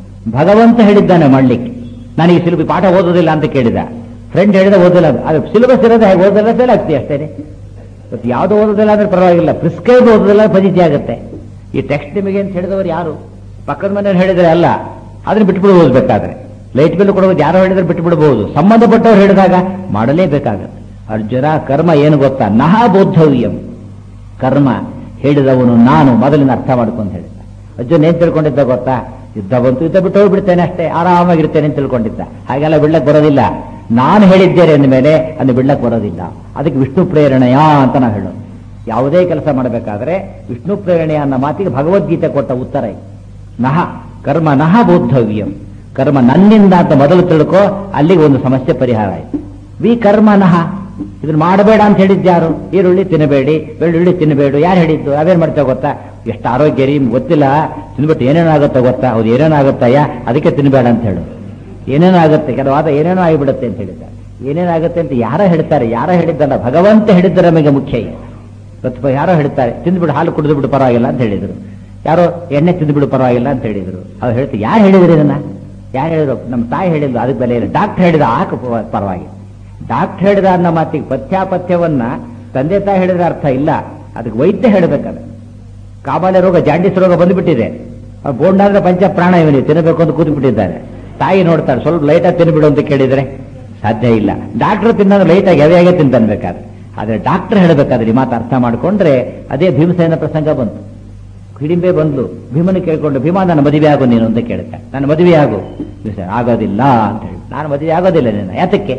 ಭಗವಂತ ಹೇಳಿದ್ದಾನೆ ಮಾಡ್ಲಿಕ್ಕೆ ನನಗೆ ಸಿಲಬಸ್ ಪಾಠ ಓದೋದಿಲ್ಲ ಅಂತ ಕೇಳಿದ ಫ್ರೆಂಡ್ ಹೇಳಿದ ಓದಿಲ್ಲ ಅಂತ. ಅದು ಸಿಲೆಬಸ್ ಇರೋದು ಹೇಗೆ ಓದಲ್ಲ ಫೇಲ್ ಆಗ್ತೀವಿ ಅಷ್ಟೇನೆ ಇವತ್ತು ಯಾವುದು ಓದೋದಿಲ್ಲ ಅಂದ್ರೆ ಪರವಾಗಿಲ್ಲ ಪ್ರಿಸ್ಕ್ರೈಬ್ ಓದೋದಿಲ್ಲ ಫಜಿತಿ ಆಗುತ್ತೆ ಈ ಟೆಕ್ಸ್ಟ್ ನಿಮಗೆ ಅಂತ ಹೇಳಿದವರು ಯಾರು ಪಕ್ಕದ ಮನೆಯವ್ರು ಹೇಳಿದ್ರೆ ಅಲ್ಲ ಅದನ್ನ ಬಿಟ್ಬಿಡು ಓದ್ಬೇಕಾದ್ರೆ ಲೈಟ್ ಬಿಲ್ ಕೊಡೋದು ಯಾರೋ ಹೇಳಿದ್ರೆ ಬಿಟ್ಬಿಡ್ಬೋದು ಸಂಬಂಧಪಟ್ಟವ್ರು ಹೇಳಿದಾಗ ಮಾಡಲೇಬೇಕಾಗತ್ತೆ ಅರ್ಜುನ ಕರ್ಮ ಏನು ಗೊತ್ತಾ ನಹ ಬೋದ್ಧವ್ಯಂ ಕರ್ಮ ಹೇಳಿದವನು ನಾನು ಮೊದಲಿನ ಅರ್ಥ ಮಾಡ್ಕೊಂಡು ಹೇಳಿದ್ದ ಅರ್ಜುನ್ ಏನ್ ತಿಳ್ಕೊಂಡಿದ್ದ ಗೊತ್ತಾ ಯುದ್ಧ ಬಂತು ಯುದ್ಧ ಬಿಟ್ಟು ಹೋಗ್ಬಿಡ್ತೇನೆ ಅಷ್ಟೇ ಆರಾಮಾಗಿರ್ತೇನೆ ಅಂತ ತಿಳ್ಕೊಂಡಿದ್ದ ಹಾಗೆಲ್ಲ ಬಿಡ್ಲಕ್ ಬರೋದಿಲ್ಲ ನಾನು ಹೇಳಿದ್ದೇನೆ ಅಂದ ಮೇಲೆ ಅದು ಬಿಡ್ಲಕ್ ಬರೋದಿಲ್ಲ ಅದಕ್ಕೆ ವಿಷ್ಣು ಪ್ರೇರಣೆಯ ಅಂತ ನಾವು ಹೇಳೋದು ಯಾವುದೇ ಕೆಲಸ ಮಾಡಬೇಕಾದ್ರೆ ವಿಷ್ಣು ಪ್ರೇರಣೆಯ ಅನ್ನೋ ಮಾತಿಗೆ ಭಗವದ್ಗೀತೆ ಕೊಟ್ಟ ಉತ್ತರ ಇದು ನಹ ಕರ್ಮ ನಹ ಬೋದ್ಧವ್ಯಂ ಕರ್ಮ ನನ್ನಿಂದ ಅಂತ ಮೊದಲು ತಿಳ್ಕೋ ಅಲ್ಲಿಗೆ ಒಂದು ಸಮಸ್ಯೆ ಪರಿಹಾರ ಆಯ್ತು ವಿ ಕರ್ಮ ನಹ ಇದನ್ನ ಮಾಡಬೇಡ ಅಂತ ಹೇಳಿದ್ಯಾರು ಈರುಳ್ಳಿ ತಿನ್ನಬೇಡಿ ಬೆಳ್ಳುಳ್ಳಿ ತಿನ್ನಬೇಡು ಯಾರು ಹೇಳಿದ್ದು ಅವೇನ್ ಮಾಡ್ತೇವೆ ಗೊತ್ತಾ ಎಷ್ಟು ಆರೋಗ್ಯ ರೀ ನಿಮ್ಗೆ ಗೊತ್ತಿಲ್ಲ ತಿನ್ಬಿಟ್ಟು ಏನೇನಾಗುತ್ತೋ ಗೊತ್ತಾ ಹೌದು ಏನೇನಾಗುತ್ತಯ್ಯ ಅದಕ್ಕೆ ತಿನ್ನಬೇಡ ಅಂತ ಹೇಳು ಏನೇನಾಗುತ್ತೆ ಕೆಲವಾದ ಏನೇನೋ ಆಗಿಬಿಡುತ್ತೆ ಅಂತ ಹೇಳಿದ್ದಾರೆ ಏನೇನಾಗುತ್ತೆ ಅಂತ ಯಾರ ಹೇಳ್ತಾರೆ ಯಾರ ಹೇಳಿದ್ದಲ್ಲ ಭಗವಂತ ಹೇಳಿದ್ದ ನಮಗೆ ಮುಖ್ಯ ಈಗ ಇವತ್ತು ಯಾರೋ ಹೇಳ್ತಾರೆ ತಿಂದ್ಬಿಡು ಹಾಲು ಕುಡಿದು ಬಿಡು ಪರವಾಗಿಲ್ಲ ಅಂತ ಹೇಳಿದ್ರು ಯಾರೋ ಎಣ್ಣೆ ತಿಂದ್ಬಿಡು ಪರವಾಗಿಲ್ಲ ಅಂತ ಹೇಳಿದ್ರು ಅವ್ರು ಹೇಳ್ತಾರೆ ಯಾರು ಹೇಳಿದ್ರು ಇದನ್ನ ಯಾರು ಹೇಳಿದ್ರು ನಮ್ಮ ತಾಯಿ ಹೇಳಿದ್ರು ಅದಕ್ಕೆ ಬೆಲೆ ಇಲ್ಲ ಡಾಕ್ಟರ್ ಹೇಳಿದ ಆಕ ಪರವಾಗಿ ಡಾಕ್ಟರ್ ಹೇಳಿದ ಅನ್ನೋ ಮಾತಿಗೆ ಪಥ್ಯಾಪಥ್ಯವನ್ನ ತಂದೆ ತಾಯಿ ಹೇಳಿದ್ರೆ ಅರ್ಥ ಇಲ್ಲ ಅದಕ್ಕೆ ವೈದ್ಯ ಹೇಳಬೇಕಾದ್ರೆ ಕಾಮಾಲೆ ರೋಗ ಜಾಂಡಿಸ್ ರೋಗ ಬಂದುಬಿಟ್ಟಿದೆ ಬೋಂಡ ಅಂದ್ರೆ ಪಂಚ ಪ್ರಾಣ ಇವನಿಗೆ ತಿನ್ನಬೇಕು ಅಂತ ಕೂತ್ಬಿಟ್ಟಿದ್ದಾರೆ ತಾಯಿ ನೋಡ್ತಾರೆ ಸ್ವಲ್ಪ ಲೈಟಾಗಿ ತಿನ್ಬಿಡು ಅಂತ ಕೇಳಿದ್ರೆ ಸಾಧ್ಯ ಇಲ್ಲ ಡಾಕ್ಟರ್ ತಿನ್ನೋದು ಲೈಟಾಗಿ ಹೆವಿಯಾಗೆ ತಿಂತನ್ಬೇಕಾದ್ರೆ ಆದ್ರೆ ಡಾಕ್ಟರ್ ಹೇಳಬೇಕಾದ್ರೆ ಈ ಮಾತು ಅರ್ಥ ಮಾಡ್ಕೊಂಡ್ರೆ ಅದೇ ಭೀಮಸೇನ ಪ್ರಸಂಗ ಬಂತು ಹಿಡಿಂಬೆ ಬಂದ್ಲು ಭೀಮನ ಕೇಳ್ಕೊಂಡು ಭೀಮಾ ನನ್ನ ಮದುವೆ ಆಗು ನೀನು ಅಂತ ಕೇಳ್ತಾ ನನ್ನ ಮದುವೆ ಆಗು ಭೀಮಸೇನ, ಆಗೋದಿಲ್ಲ ಅಂತ ಹೇಳಿ ನಾನು ಮದುವೆ ಆಗೋದಿಲ್ಲ ನಿನ್ನ ಯಾತಕ್ಕೆ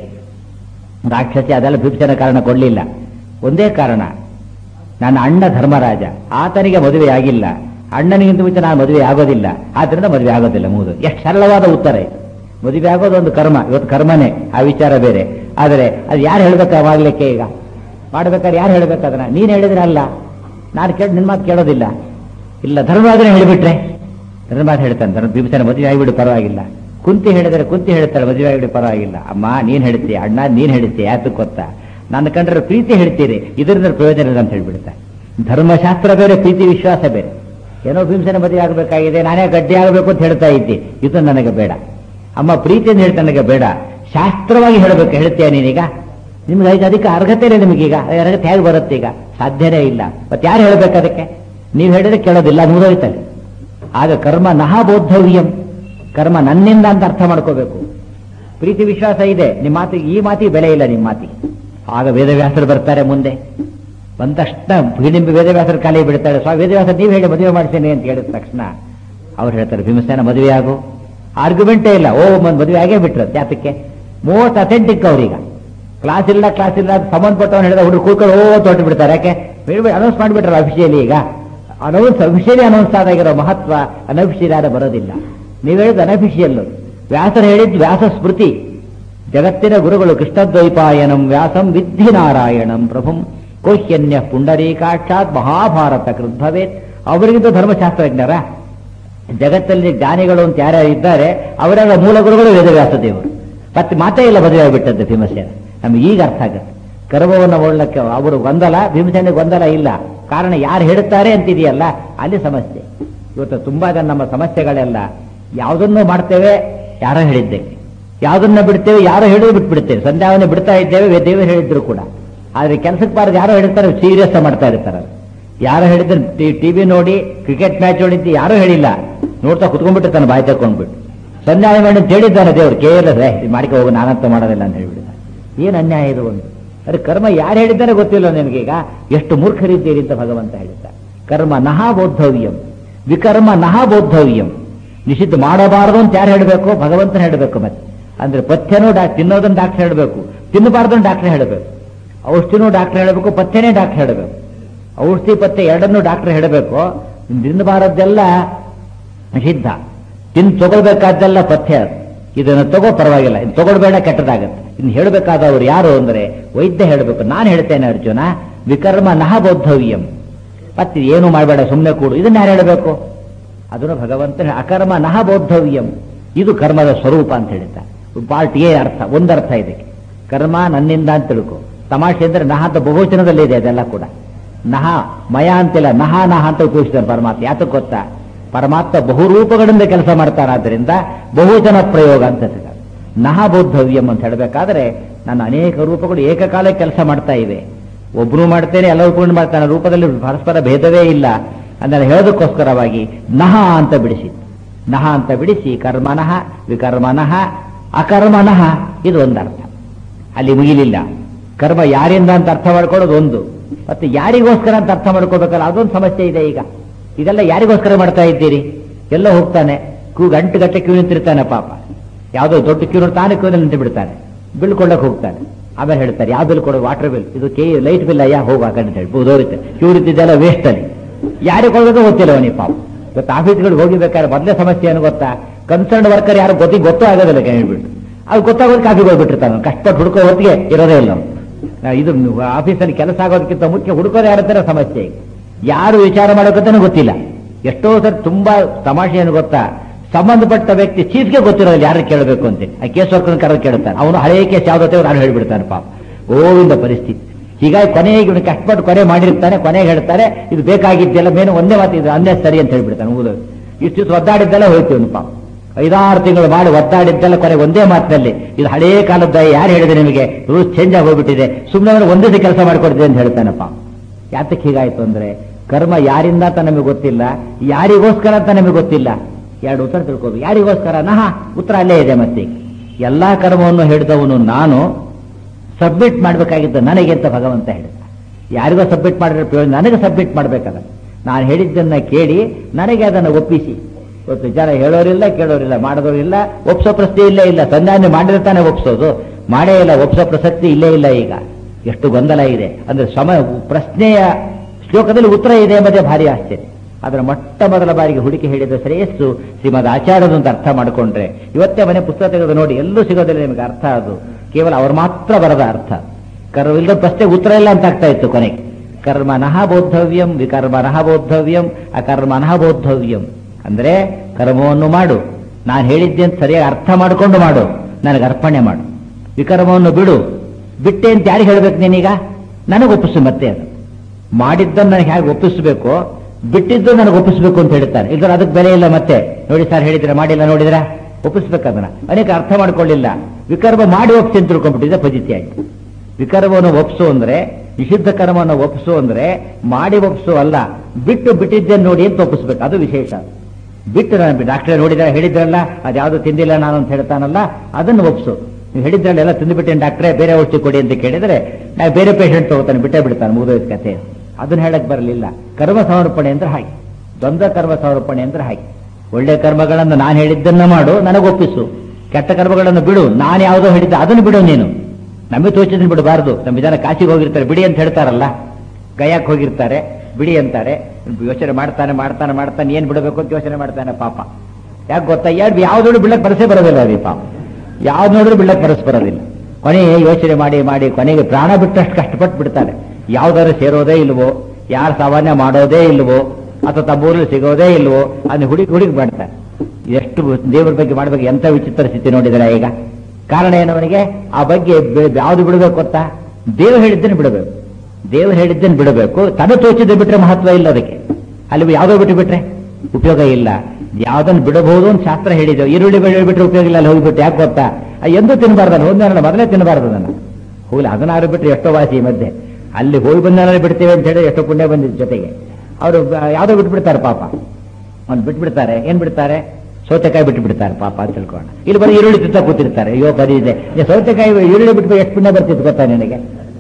ರಾಕ್ಷಸಿ ಅದೆಲ್ಲ ಭೀಮಸೇನ ಕಾರಣ ಕೊಡ್ಲಿಲ್ಲ ಒಂದೇ ಕಾರಣ ನನ್ನ ಅಣ್ಣ ಧರ್ಮರಾಜ ಆತನಿಗೆ ಮದುವೆ ಆಗಿಲ್ಲ ಅಣ್ಣನಿಗಿಂತ ಮುಂಚೆ ನಾನು ಮದುವೆ ಆಗೋದಿಲ್ಲ ಆದ್ರಿಂದ ಮದುವೆ ಆಗೋದಿಲ್ಲ ಮೂದು ಎಷ್ಟು ಸರಳವಾದ ಉತ್ತರ ಇದು ಮದುವೆ ಆಗೋದು ಒಂದು ಕರ್ಮ ಇವತ್ತು ಕರ್ಮನೇ ಆ ವಿಚಾರ ಬೇರೆ ಆದರೆ ಅದು ಯಾರು ಹೇಳ್ಬೇಕಾಗ್ಲಿಕ್ಕೆ ಈಗ ಮಾಡ್ಬೇಕಾದ್ರೆ ಯಾರು ಹೇಳ್ಬೇಕಾದ್ರೆ ನೀನು ಹೇಳಿದ್ರೆ ಅಲ್ಲ ನಾನು ಕೇಳಿ ನಿನ್ನ ಮಾತು ಕೇಳೋದಿಲ್ಲ ಇಲ್ಲ ಧರ್ಮರಾಜನೇ ಹೇಳಿಬಿಟ್ರೆ ಧರ್ಮರಾಜ ಹೇಳ್ತಾನೆ ಧರ್ಮ ಭೀಮಸೇನ ಮದುವೆ ಆಗಿಬಿಡು ಪರವಾಗಿಲ್ಲ ಕುಂತಿ ಹೇಳಿದರೆ ಕುಂತಿ ಹೇಳ್ತಾಳೆ ಮದುವೆ ಆಗಿಬಿಡು ಪರವಾಗಿಲ್ಲ ಅಮ್ಮ ನೀನ್ ಹೇಳ್ತೀಯ ಅಣ್ಣ ನೀನ್ ಹೇಳ್ತೀಯ ಯಾತಕ್ಕೆ ಗೊತ್ತಾ ನನ್ನ ಕಂಡ್ರೆ ಪ್ರೀತಿ ಹೇಳ್ತೀರಿ ಇದರಿಂದ ಪ್ರಯೋಜನ ಇಲ್ಲ ಅಂತ ಹೇಳ್ಬಿಡ್ತಾರೆ ಧರ್ಮಶಾಸ್ತ್ರ ಬೇರೆ ಪ್ರೀತಿ ವಿಶ್ವಾಸ ಬೇರೆ ಏನೋ ಭೀಮಸೇನ ಮದುವೆ ಆಗಬೇಕಾಗಿದೆ ನಾನೇ ಗಡ್ಡಿ ಆಗಬೇಕು ಅಂತ ಹೇಳ್ತಾ ಇದ್ದಿ ಇದು ನನಗೆ ಬೇಡ ಅಮ್ಮ ಪ್ರೀತಿಯಿಂದ ಹೇಳ್ತಾ ನನಗೆ ಬೇಡ ಶಾಸ್ತ್ರವಾಗಿ ಹೇಳಬೇಕು ಹೇಳ್ತೀಯ ನೀನೀಗ ನಿಮ್ಗೆ ಈಗ ಅದಕ್ಕೆ ಅರ್ಹತೆ ಇಲ್ಲ ನಿಮಗೀಗ ಆ ಅರ್ಹತೆ ಹೇಗೆ ಬರುತ್ತೆ ಈಗ ಸಾಧ್ಯನೇ ಇಲ್ಲ ಮತ್ತೆ ಯಾರು ಹೇಳ್ಬೇಕು ಅದಕ್ಕೆ ನೀವು ಹೇಳಿದ್ರೆ ಕೇಳೋದಿಲ್ಲ ಮುಗಿದೋಯ್ತಲ್ಲಿ ಆಗ ಕರ್ಮ ನಹ ಬೋದ್ಧವ್ಯಂ ಕರ್ಮ ನನ್ನಿಂದ ಅಂತ ಅರ್ಥ ಮಾಡ್ಕೋಬೇಕು ಪ್ರೀತಿ ವಿಶ್ವಾಸ ಇದೆ ನಿಮ್ಮ ಮಾತಿಗೆ ಈ ಮಾತಿಗೆ ಬೆಲೆ ಇಲ್ಲ ನಿಮ್ಮ ಮಾತಿಗೆ ಆಗ ವೇದವ್ಯಾಸರು ಬರ್ತಾರೆ ಮುಂದೆ ಬಂದ ತಕ್ಷಣ ಹಿಡಿಂಬ ವೇದವ್ಯಾಸರ ಕಾಲಿಗೆ ಬಿಡ್ತಾಳೆ ಸ್ವಾಮಿ ವೇದವ್ಯಾಸ ನೀವು ಹೇಳಿ ಮದುವೆ ಮಾಡ್ತೀನಿ ಅಂತ ಹೇಳಿದ ತಕ್ಷಣ ಅವ್ರು ಹೇಳ್ತಾರೆ ಭೀಮಸೇನ ಮದುವೆ ಆಗು ಆರ್ಗ್ಯುಮೆಂಟೇ ಇಲ್ಲ ಓ ಒಂದು ಮದುವೆ ಆಗೇ ಬಿಟ್ರು ಯಾತಕ್ಕೆ ಮೋಸ್ಟ್ ಅಥೆಂಟಿಕ್ ಅವ್ರೀಗ ಕ್ಲಾಸ್ ಇಲ್ಲ ಕ್ಲಾಸ್ ಇಲ್ಲ ಅಂತ ಸಂಬಂಧಪಟ್ಟವನು ಹೇಳಿದ ಹುಡುಗ ಕೂತ್ಕೊಂಡು ಓ ತೊಟ್ಟು ಬಿಡ್ತಾರೆ ಯಾಕೆ ಅನೌನ್ಸ್ ಮಾಡಿಬಿಟ್ರಲ್ಲ ಅಫಿಷಿಯಲಿ ಈಗ ಅನೌನ್ಸ್ ಅಫಿಷಿಯಲಿ ಅನೌನ್ಸ್ ಆದಾಗಿರೋ ಮಹತ್ವ ಅನಫಿಷಿಯಲ್ ಆದ ಬರೋದಿಲ್ಲ ನೀವು ಹೇಳಿದ ಅನಫಿಷಿಯಲ್ ವ್ಯಾಸರು ಹೇಳಿದ್ದು ವ್ಯಾಸ ಸ್ಮೃತಿ ಜಗತ್ತಿನ ಗುರುಗಳು ಕೃಷ್ಣದ್ವೈಪಾಯನಂ ವ್ಯಾಸಂ ವಿದ್ಧಿ ನಾರಾಯಣಂ ಪ್ರಭುಂ ಕೋಹ್ಯನ್ಯ ಪುಂಡರೀಕಾಕ್ಷಾತ್ ಮಹಾಭಾರತ ಕೃದ್ಭವೇತ್ ಅವರಿಗಿಂತ ಧರ್ಮಶಾಸ್ತ್ರಜ್ಞರ ಜಗತ್ತಲ್ಲಿ ಜ್ಞಾನಿಗಳು ಅಂತ ಯಾರ್ಯಾರು ಇದ್ದಾರೆ ಅವರೆಲ್ಲ ಮೂಲ ಗುರುಗಳು ವೇದವ್ಯಾಸ ದೇವರು ಮತ್ತೆ ಮಾತೇ ಇಲ್ಲ ಮದುವೆ ಆಗಿಬಿಟ್ಟದ್ದು ಭೀಮಸೇನ ನಮ್ಗೆ ಈಗ ಅರ್ಥ ಆಗುತ್ತೆ ಕರ್ಮವನ್ನು ಓಡ್ಲಕ್ಕೆ ಅವರು ಗೊಂದಲ ಭೀಮಸೇನೆ ಗೊಂದಲ ಇಲ್ಲ ಕಾರಣ ಯಾರು ಹೇಳುತ್ತಾರೆ ಅಂತಿದೆಯಲ್ಲ ಅಲ್ಲಿ ಸಮಸ್ಯೆ ಇವತ್ತು ತುಂಬಾ ಜನ ನಮ್ಮ ಸಮಸ್ಯೆಗಳೆಲ್ಲ ಯಾವುದನ್ನು ಮಾಡ್ತೇವೆ ಯಾರೋ ಹೇಳಿದ್ದೆ ಯಾವುದನ್ನ ಬಿಡ್ತೇವೆ ಯಾರೋ ಹೇಳಿದ್ರು ಬಿಟ್ಬಿಡ್ತೇವೆ ಸಂಧ್ಯಾವನೆ ಬಿಡ್ತಾ ಇದ್ದೇವೆ ವೇ- ದೇವರು ಹೇಳಿದ್ರು ಕೂಡ ಆದ್ರೆ ಕೆಲಸಕ್ಕೆ ಬಾರದು ಯಾರೋ ಹೇಳಿರ್ತಾರೆ ಸೀರಿಯಸ್ ಮಾಡ್ತಾ ಇರ್ತಾರೆ ಅದು. ಯಾರೋ ಹೇಳಿದ್ರೆ ಟಿವಿ ನೋಡಿ ಕ್ರಿಕೆಟ್ ಮ್ಯಾಚ್ ನೋಡಿದ್ದು ಯಾರೂ ಹೇಳಿಲ್ಲ ನೋಡ್ತಾ ಕುತ್ಕೊಂಡ್ಬಿಟ್ಟು ತನ್ನ ಬಾಯಿ ತಕೊಂಡ್ಬಿಟ್ಟು ಸಂಧ್ಯಾವನೆ ಮಾಡಿ ಅಂತ ಹೇಳಿದ್ದಾನೆ ದೇವರು ಕೇವಲ ಇದು ಮಾಡಿಕೆ ಹೋಗು ನಾನಂತ ಮಾಡೋದಿಲ್ಲ ಅಂತ ಹೇಳ್ಬಿಟ್ಟಿದ್ದಾರೆ ಏನ್ ಅನ್ಯಾಯ ಇದು ಒಂದು ಅರೆ ಕರ್ಮ ಯಾರು ಹೇಳಿದ್ದಾರೆ ಗೊತ್ತಿಲ್ಲ ನಿನಗೀಗ ಎಷ್ಟು ಮೂರ್ಖರಿದ್ದೀರಿ ಅಂತ ಭಗವಂತ ಹೇಳಿದ್ದ ಕರ್ಮ ನಹ ಬೋದ್ಧವ್ಯಂ ವಿಕರ್ಮ ನಹ ಬೋದ್ಧವ್ಯಂ ನಿಷಿದ್ಧ ಮಾಡಬಾರದು ಅಂತ ಯಾರು ಹೇಳಬೇಕು ಭಗವಂತನ ಹೇಳಬೇಕು ಮತ್ತೆ ಅಂದ್ರೆ ಪಥ್ಯನೂ ಡಾಕ್ ತಿನ್ನೋದನ್ನ ಡಾಕ್ಟರ್ ಹೇಳಬೇಕು ತಿನ್ನಬಾರ್ದನ್ನು ಡಾಕ್ಟರ್ ಹೇಳಬೇಕು ಔಷಧಿನೂ ಡಾಕ್ಟರ್ ಹೇಳಬೇಕು ಪಥ್ಯನೇ ಡಾಕ್ಟರ್ ಹೇಳಬೇಕು ಔಷಧಿ ಪಥ್ಯ ಎರಡನ್ನೂ ಡಾಕ್ಟರ್ ಹೇಳಬೇಕು ತಿನ್ನಬಾರದ್ದೆಲ್ಲ ನಿಷಿದ್ಧ ತಿನ್ ತಗೊಳ್ಬೇಕಾದ್ದೆಲ್ಲ ಪಥ್ಯ ಅದು. ಇದನ್ನು ತಗೋ ಪರವಾಗಿಲ್ಲ ಇದು ತಗೊಳ್ಬೇಡ ಕೆಟ್ಟದಾಗತ್ತೆ ಇನ್ನು ಹೇಳಬೇಕಾದವರು ಯಾರು ಅಂದ್ರೆ ವೈದ್ಯ ಹೇಳಬೇಕು ನಾನು ಹೇಳ್ತೇನೆ ಅರ್ಜುನ ವಿಕರ್ಮ ನಹ ಬೋದ್ಧವ್ಯಂ ಮತ್ತೆ ಏನು ಮಾಡಬೇಡ ಸುಮ್ಮನೆ ಕೂಡು ಇದನ್ನ ಯಾರು ಹೇಳಬೇಕು ಅದನ್ನು ಭಗವಂತನ ಅಕರ್ಮ ನಹ ಬೋದ್ಧವ್ಯಂ ಇದು ಕರ್ಮದ ಸ್ವರೂಪ ಅಂತ ಹೇಳಿದ್ದಾರೆ ಪಾರ್ಟ್ ಎ ಅರ್ಥ ಒಂದರ್ಥ ಇದಕ್ಕೆ ಕರ್ಮ ನನ್ನಿಂದ ಅಂತ ತಿಳ್ಕೊ ತಮಾಷೆ ಅಂದ್ರೆ ನಹ ಅಂತ ಬಹುವಚನದಲ್ಲಿ ಇದೆ ಅದೆಲ್ಲ ಕೂಡ ನಹ ಮಯ ಅಂತಿಲ್ಲ ನಹ ನಹ ಅಂತ ಉಪಯೋಗಿಸ್ತಾರೆ ಪರಮಾತ್ಮ ಯಾತಕ್ಕೆ ಗೊತ್ತಾ ಪರಮಾತ್ಮ ಬಹುರೂಪಗಳಿಂದ ಕೆಲಸ ಮಾಡ್ತಾರಾದ್ರಿಂದ ಬಹುಜನ ಪ್ರಯೋಗ ಅಂತ ಹೇಳ್ತಾರೆ. ನಹ ಬೌದ್ಧವ್ಯಂ ಅಂತ ಹೇಳಬೇಕಾದ್ರೆ ನನ್ನ ಅನೇಕ ರೂಪಗಳು ಏಕಕಾಲಕ್ಕೆ ಕೆಲಸ ಮಾಡ್ತಾ ಇವೆ ಒಬ್ರು ಮಾಡ್ತೇನೆ ಎಲ್ಲರೂ ಕೂಡ ಮಾಡ್ತಾನೆ ರೂಪದಲ್ಲಿ ಪರಸ್ಪರ ಭೇದವೇ ಇಲ್ಲ ಅದನ್ನ ಹೇಳೋದಕ್ಕೋಸ್ಕರವಾಗಿ ನಹ ಅಂತ ಬಿಡಿಸಿ ನಹ ಅಂತ ಬಿಡಿಸಿ ಕರ್ಮನಃ ವಿಕರ್ಮನಃ ಅಕರ್ಮನಃ ಇದು ಒಂದರ್ಥ ಅಲ್ಲಿ ಮುಗಿಲಿಲ್ಲ ಕರ್ಮ ಯಾರಿಂದ ಅಂತ ಅರ್ಥ ಮಾಡ್ಕೊಳ್ಳೋದು ಒಂದು ಮತ್ತೆ ಯಾರಿಗೋಸ್ಕರ ಅಂತ ಅರ್ಥ ಮಾಡ್ಕೋಬೇಕಲ್ಲ ಅದೊಂದು ಸಮಸ್ಯೆ ಇದೆ ಈಗ ಇದೆಲ್ಲ ಯಾರಿಗೋಸ್ಕರ ಮಾಡ್ತಾ ಇದ್ದೀರಿ ಎಲ್ಲ ಹೋಗ್ತಾನೆ ಕೂ ಗಂಟು ಗಟ್ಟೆ ಕ್ಯೂ ನಿಂತಿರ್ತಾನೆ ಪಾಪ ಯಾವುದೋ ದೊಡ್ಡ ಕ್ಯೂ ತಾನೇ ಕ್ಯೂ ನಿಂತು ಬಿಡ್ತಾನೆ ಬಿಲ್ ಕೊಡಕ್ ಹೋಗ್ತಾನೆ ಆಮೇಲೆ ಹೇಳ್ತಾರೆ ಯಾವ ಬಿಲ್ ಕೊಡೋ ವಾಟರ್ ಬಿಲ್ ಇದು ಕೆ ಲೈಟ್ ಬಿಲ್ ಅಯ್ಯ ಹೋಗ ಅಂತ ಹೇಳಿ ಹೋಗುತ್ತೆ ಕ್ಯೂ ನಿಂತಿದ್ದೆಲ್ಲ ವೇಸ್ಟ್ ಅಲ್ಲಿ ಯಾರಿಗೆ ಕೊಡ್ಬೇಕೋ ಗೊತ್ತಿಲ್ಲ ಅವನಿಗೆ ಪಾಪ ಇವತ್ತು ಆಫೀಸ್ಗಳಿಗೆ ಹೋಗಿಬೇಕಾದ್ರೆ ಮೊದಲೇ ಸಮಸ್ಯೆ ಏನು ಗೊತ್ತಾ ಕನ್ಸರ್ನ್ ವರ್ಕರ್ ಯಾರು ಗೊತ್ತಿ ಗೊತ್ತೂ ಆಗೋದಿಲ್ಲ ಕೈ ಹೇಳ್ಬಿಟ್ಟು ಅದು ಗೊತ್ತಾಗೋದು ಕಾಫಿಗೆ ಹೋಗ್ಬಿಟ್ಟಿರ್ತಾನೆ ಕಷ್ಟಪಟ್ಟು ಹುಡುಕೋ ಹೊತ್ತಿಗೆ ಇರೋದೇ ಇಲ್ಲ ಅವ್ನು. ಆ, ಇದು ಆಫೀಸಲ್ಲಿ ಕೆಲಸ ಆಗೋದಕ್ಕಿಂತ ಮುಖ್ಯ ಹುಡುಕೋದು ಯಾರ ಸಮಸ್ಯೆ ಈಗ ಯಾರು ವಿಚಾರ ಮಾಡೋಕಂತಾನೆ ಗೊತ್ತಿಲ್ಲ ಎಷ್ಟೋ ಸರಿ ತುಂಬಾ ತಮಾಷೆ ಏನು ಗೊತ್ತಾ ಸಂಬಂಧಪಟ್ಟ ವ್ಯಕ್ತಿ ಚೀಫ್ಗೆ ಗೊತ್ತಿರೋದಿಲ್ಲ ಯಾರು ಕೇಳಬೇಕು ಅಂತ ಆ ಕೇಸ್ ವರ್ಕರ್ ಕರೆದು ಕೇಳ್ತಾನೆ ಅವನು ಹಳೆಯ ಕೇಸ್ ಯಾವ್ದತ್ತೆ ನಾನು ಹೇಳ್ಬಿಡ್ತಾನೆ ಪಾಪ ಗೋವಿಂದ ಪರಿಸ್ಥಿತಿ ಹೀಗಾಗಿ ಕೊನೆಗೆ ಇವನು ಕಷ್ಟಪಟ್ಟು ಕೊನೆ ಮಾಡಿರ್ತಾನೆ ಕೊನೆಗೆ ಹೇಳ್ತಾರೆ ಇದು ಬೇಕಾಗಿದ್ದೆಲ್ಲ ಮೇನು ಒಂದೇ ಮಾತು ಇದು ಅಂದೇ ಸರಿ ಅಂತ ಹೇಳ್ಬಿಡ್ತಾನೆ ಊದೋದು ಇಷ್ಟು ದಿವ್ಸ ಒದ್ದಾಡಿದ್ದೆಲ್ಲ ಹೋಯ್ತು ಇವನು ಪಾಪ ಐದಾರು ತಿಂಗಳು ಮಾಡಿ ಒದ್ದಾಡಿದ್ದೆಲ್ಲ ಕೊನೆ ಒಂದೇ ಮಾತಿನಲ್ಲಿ ಇದು ಹಳೇ ಕಾಲದ ಯಾರು ಹೇಳಿದೆ ನಿಮಗೆ ರೂಲ್ಸ್ ಚೇಂಜ್ ಆಗಿ ಹೋಗ್ಬಿಟ್ಟಿದೆ ಸುಮ್ಮನೆ ಒಂದೇ ದಿವಸ ಕೆಲಸ ಮಾಡಿಕೊಡ್ತಿದೆ ಅಂತ ಹೇಳ್ತಾನಪ್ಪ ಯಾತಕ್ಕೆ ಹೀಗಾಯ್ತು ಅಂದ್ರೆ ಕರ್ಮ ಯಾರಿಂದ ಅಂತ ನಮಗೆ ಗೊತ್ತಿಲ್ಲ ಯಾರಿಗೋಸ್ಕರ ಅಂತ ನಮಗೆ ಗೊತ್ತಿಲ್ಲ ಎರಡು ಉತ್ತರ ತಿಳ್ಕೋದು ಯಾರಿಗೋಸ್ಕರ ನಹ ಉತ್ತರ ಅಲ್ಲೇ ಇದೆ ಮತ್ತೆ ಎಲ್ಲಾ ಕರ್ಮವನ್ನು ಹಿಡಿದವನು ನಾನು ಸಬ್ಮಿಟ್ ಮಾಡಬೇಕಾಗಿದ್ದು ನನಗೆ ಅಂತ ಭಗವಂತ ಹೇಳಿದ ಯಾರಿಗೋ ಸಬ್ಮಿಟ್ ಮಾಡಿದ್ರೆ ಪ್ರಯೋಜನ ನನಗೆ ಸಬ್ಮಿಟ್ ಮಾಡಬೇಕಲ್ಲ ನಾನು ಹೇಳಿದ್ದನ್ನ ಕೇಳಿ ನನಗೆ ಅದನ್ನು ಒಪ್ಪಿಸಿ ಇವತ್ತು ಜನ ಹೇಳೋರಿಲ್ಲ ಕೇಳೋರಿಲ್ಲ ಮಾಡೋರಿಲ್ಲ ಒಪ್ಸೋ ಪ್ರಶ್ನೆ ಇಲ್ಲೇ ಇಲ್ಲ ಸಂಧಾನ ಮಾಡಿದ್ರೆ ತಾನೇ ಒಪ್ಸೋದು ಮಾಡೇ ಇಲ್ಲ ಒಪ್ಸೋ ಪ್ರಸಕ್ತಿ ಇಲ್ಲೇ ಇಲ್ಲ ಈಗ ಎಷ್ಟು ಗೊಂದಲ ಇದೆ ಅಂದ್ರೆ ಸಮ ಪ್ರಶ್ನೆಯ ಶ್ಲೋಕದಲ್ಲಿ ಉತ್ತರ ಇದೆ ಎಂಬುದೇ ಭಾರಿ ಆಶ್ಚರ್ಯ ಅದರ ಮೊಟ್ಟ ಮೊದಲ ಬಾರಿಗೆ ಹುಡುಕಿ ಹೇಳಿದ ಶ್ರೇಯಸ್ಸು ಶ್ರೀಮದ್ ಆಚಾರ್ಯದು ಅಂತ ಅರ್ಥ ಮಾಡಿಕೊಂಡ್ರೆ ಇವತ್ತೇ ಮನೆ ಪುಸ್ತಕ ತೆಗೆದು ನೋಡಿ ಎಲ್ಲೂ ಸಿಗೋದಿಲ್ಲ ನಿಮಗೆ ಅರ್ಥ ಅದು ಕೇವಲ ಅವ್ರು ಮಾತ್ರ ಬರದ ಅರ್ಥ ಕರ್ಮ ಇಲ್ಲದ ಪ್ರಶ್ನೆ ಉತ್ತರ ಇಲ್ಲ ಅಂತ ಆಗ್ತಾ ಇತ್ತು ಕೊನೆಗೆ ಕರ್ಮನಃ ಬೋದ್ಧವ್ಯಂ ವಿಕರ್ಮನಃ ಬೋದ್ಧವ್ಯಂ ಅಕರ್ಮನಃ ಬೋದ್ಧವ್ಯಂ ಅಂದ್ರೆ ಕರ್ಮವನ್ನು ಮಾಡು ನಾನು ಹೇಳಿದ್ದೆ ಅಂತ ಸರಿಯಾಗಿ ಅರ್ಥ ಮಾಡಿಕೊಂಡು ಮಾಡು ನನಗೆ ಅರ್ಪಣೆ ಮಾಡು ವಿಕರ್ಮವನ್ನು ಬಿಡು ಬಿಟ್ಟೆ ಅಂತ ಯಾರಿಗೆ ಹೇಳ್ಬೇಕು ನೀನೀಗ ನನಗೆ ಒಪ್ಪಿಸು ಮತ್ತೆ ಅದು ಮಾಡಿದ್ದನ್ನು ನನಗೆ ಹೇಗೆ ಒಪ್ಪಿಸಬೇಕು ಬಿಟ್ಟಿದ್ದು ನನಗೆ ಒಪ್ಪಿಸಬೇಕು ಅಂತ ಹೇಳ್ತಾರೆ ಇದ್ರ ಅದಕ್ಕೆ ಬೆಲೆ ಇಲ್ಲ ಮತ್ತೆ ನೋಡಿ ಸರ್ ಹೇಳಿದ್ರೆ ಮಾಡಿಲ್ಲ ನೋಡಿದ್ರ ಒಪ್ಪಿಸ್ಬೇಕು ಅದನ್ನ ಅನೇಕ ಅರ್ಥ ಮಾಡ್ಕೊಳ್ಳಿಲ್ಲ ವಿಕರ್ಮ ಮಾಡಿ ಒಪ್ಸಿ ಅಂತ ತಿಳ್ಕೊಂಡ್ಬಿಟ್ಟಿದೆ ಪಜಿತಿ ಆಯ್ತು ವಿಕರ್ಮವನ್ನು ಒಪ್ಸು ಅಂದ್ರೆ ನಿಷಿದ್ಧ ಕರ್ಮವನ್ನು ಒಪ್ಸು ಅಂದ್ರೆ ಮಾಡಿ ಒಪ್ಸು ಅಲ್ಲ ಬಿಟ್ಟು ಬಿಟ್ಟಿದ್ದೆ ನೋಡಿ ಅಂತ ಒಪ್ಪಿಸ್ಬೇಕು ಅದು ವಿಶೇಷ ಬಿಟ್ಟು ನಾನು ಡಾಕ್ಟರ್ ನೋಡಿದ್ರೆ ಹೇಳಿದ್ರಲ್ಲ ಅದ್ಯಾವುದು ತಿಂದಿಲ್ಲ ನಾನು ಅಂತ ಹೇಳ್ತಾನಲ್ಲ ಅದನ್ನು ಒಪ್ಸು ನೀವು ಹೇಳಿದ್ರಲ್ಲ ಎಲ್ಲ ತಿಂದುಬಿಟ್ಟೇನು ಡಾಕ್ಟ್ರೇ ಬೇರೆ ಔಷಧಿ ಕೊಡಿ ಅಂತ ಕೇಳಿದ್ರೆ ನಾ ಬೇರೆ ಪೇಷಂಟ್ ತಗೋತಾನೆ ಬಿಟ್ಟೇ ಬಿಡ್ತಾನೆ ಮುಗಿದೋಯ್ತು ಕತೆ ಅದನ್ನ ಹೇಳಕ್ ಬರಲಿಲ್ಲ ಕರ್ಮ ಸಮರ್ಪಣೆ ಅಂದ್ರೆ ಹಾಗೆ ದ್ವಂದ್ವ ಕರ್ಮ ಸಮರ್ಪಣೆ ಅಂದ್ರೆ ಹಾಗೆ ಒಳ್ಳೆ ಕರ್ಮಗಳನ್ನು ನಾನು ಹೇಳಿದ್ದನ್ನ ಮಾಡು ನನಗೆ ಒಪ್ಪಿಸು ಕೆಟ್ಟ ಕರ್ಮಗಳನ್ನು ಬಿಡು ನಾನು ಯಾವುದೋ ಹೇಳಿದ್ದೆ ಅದನ್ನು ಬಿಡು ನೀನು ನಮಗೆ ತೋಚಿದ್ರೆ ಬಿಡಬಾರದು ನಮ್ಮ ಜನ ಕಾಶಿಗೆ ಹೋಗಿರ್ತಾರೆ ಬಿಡಿ ಅಂತ ಹೇಳ್ತಾರಲ್ಲ ಗಯಾಕ್ ಹೋಗಿರ್ತಾರೆ ಬಿಡಿ ಅಂತಾರೆ ಯೋಚನೆ ಮಾಡ್ತಾನೆ ಮಾಡ್ತಾನೆ ಮಾಡ್ತಾನೆ ಏನ್ ಬಿಡಬೇಕು ಅಂತ ಯೋಚನೆ ಮಾಡ್ತಾನೆ ಪಾಪ ಯಾಕೆ ಗೊತ್ತಾ ಯಾರು ಯಾವ್ದು ಬಿಡಕ್ ಬರಸೇ ಬರೋದಿಲ್ಲ ರೀ ಪಾಪ ಯಾವ್ದು ನೋಡಿದ್ರು ಬಿಡಕ್ ಬರಸ್ ಬರೋದಿಲ್ಲ ಕೊನೆಗೆ ಯೋಚನೆ ಮಾಡಿ ಮಾಡಿ ಕೊನೆಗೆ ಪ್ರಾಣ ಬಿಟ್ಟಷ್ಟು ಕಷ್ಟಪಟ್ಟು ಬಿಡ್ತಾರೆ ಯಾವ್ದಾದ್ರು ಸೇರೋದೇ ಇಲ್ವೋ ಯಾರು ಸಾಮಾನ್ಯ ಮಾಡೋದೇ ಇಲ್ವೋ ಅಥವಾ ತಮ್ಮೂರಲ್ಲಿ ಸಿಗೋದೇ ಇಲ್ವೋ ಅದನ್ನ ಹುಡುಗಿ ಹುಡುಗಿ ಮಾಡ್ತಾರೆ ಎಷ್ಟು ದೇವರ ಬಗ್ಗೆ ಮಾಡಬೇಕು ಎಂತ ವಿಚಿತ್ರ ಸ್ಥಿತಿ ನೋಡಿದ್ರೆ ಈಗ ಕಾರಣ ಏನು ಅವನಿಗೆ ಆ ಬಗ್ಗೆ ಬೆ- ಯಾವ್ದು ಬಿಡಬೇಕು ಗೊತ್ತಾ ದೇವರು ಹೇಳಿದ್ದನ್ನು ಬಿಡಬೇಕು ದೇವರು ಹೇಳಿದ್ದನ್ನು ಬಿಡಬೇಕು ತನ್ನ ತೋಚಿದ್ದು ಬಿಟ್ರೆ ಮಹತ್ವ ಇಲ್ಲ ಅದಕ್ಕೆ ಅಲ್ಲಿ ಯಾವ್ದೋ ಬಿಟ್ಟು ಬಿಟ್ರೆ ಉಪಯೋಗ ಇಲ್ಲ ಯಾವ್ದನ್ನು ಬಿಡಬಹುದು ಅಂತ ಶಾಸ್ತ್ರ ಹೇಳಿದೆ ಈರುಳ್ಳಿ ಬೆಳ್ಳುಳ್ಳಿ ಬಿಟ್ರೆ ಉಪಯೋಗ ಇಲ್ಲ ಅಲ್ಲಿ ಹೋಗ್ಬಿಟ್ಟು ಯಾಕೆ ಗೊತ್ತಾ ಆ ಎಂದೂ ತಿನ್ನಬಾರ್ದಲ್ಲ ಹೋದ್ಮೇಲೆ ಮೊದಲೇ ತಿನ್ನಬಾರ್ದು ಅದನ್ನ ಹೋಗ್ಲಿ ಅದನ್ನಾರು ಬಿಟ್ರೆ ಎಷ್ಟೋ ವಾಸಿ ಈ ಮಧ್ಯೆ ಅಲ್ಲಿ ಹೋಗಿ ಬಂದಾದ್ರೆ ಬಿಡ್ತೇವೆ ಅಂತ ಹೇಳಿ ಎಷ್ಟೋ ಪುಣ್ಯ ಬಂದಿದ್ದ ಜೊತೆಗೆ ಅವರು ಯಾವ್ದೋ ಬಿಟ್ಬಿಡ್ತಾರೆ ಪಾಪ ಅವ್ನು ಬಿಟ್ಬಿಡ್ತಾರೆ ಏನ್ ಬಿಡ್ತಾರೆ ಸೌತೆಕಾಯಿ ಬಿಟ್ಟು ಬಿಡ್ತಾರೆ ಪಾಪ ಅಂತ ತಿಳ್ಕೋಣ ಇಲ್ಲಿ ಬರೀ ಈರುಳ್ಳಿ ತಿಂತ ಕೂತಿರ್ತಾರೆ ಅಯ್ಯೋ ಬರೀ ಇದೆ ಈ ಸೌತೆಕಾಯಿ ಈರುಳ್ಳಿ ಬಿಟ್ಟು ಎಷ್ಟು ಪುಣ್ಯ ಬರ್ತಿತ್ತು ಗೊತ್ತಾ ನಿನಗೆ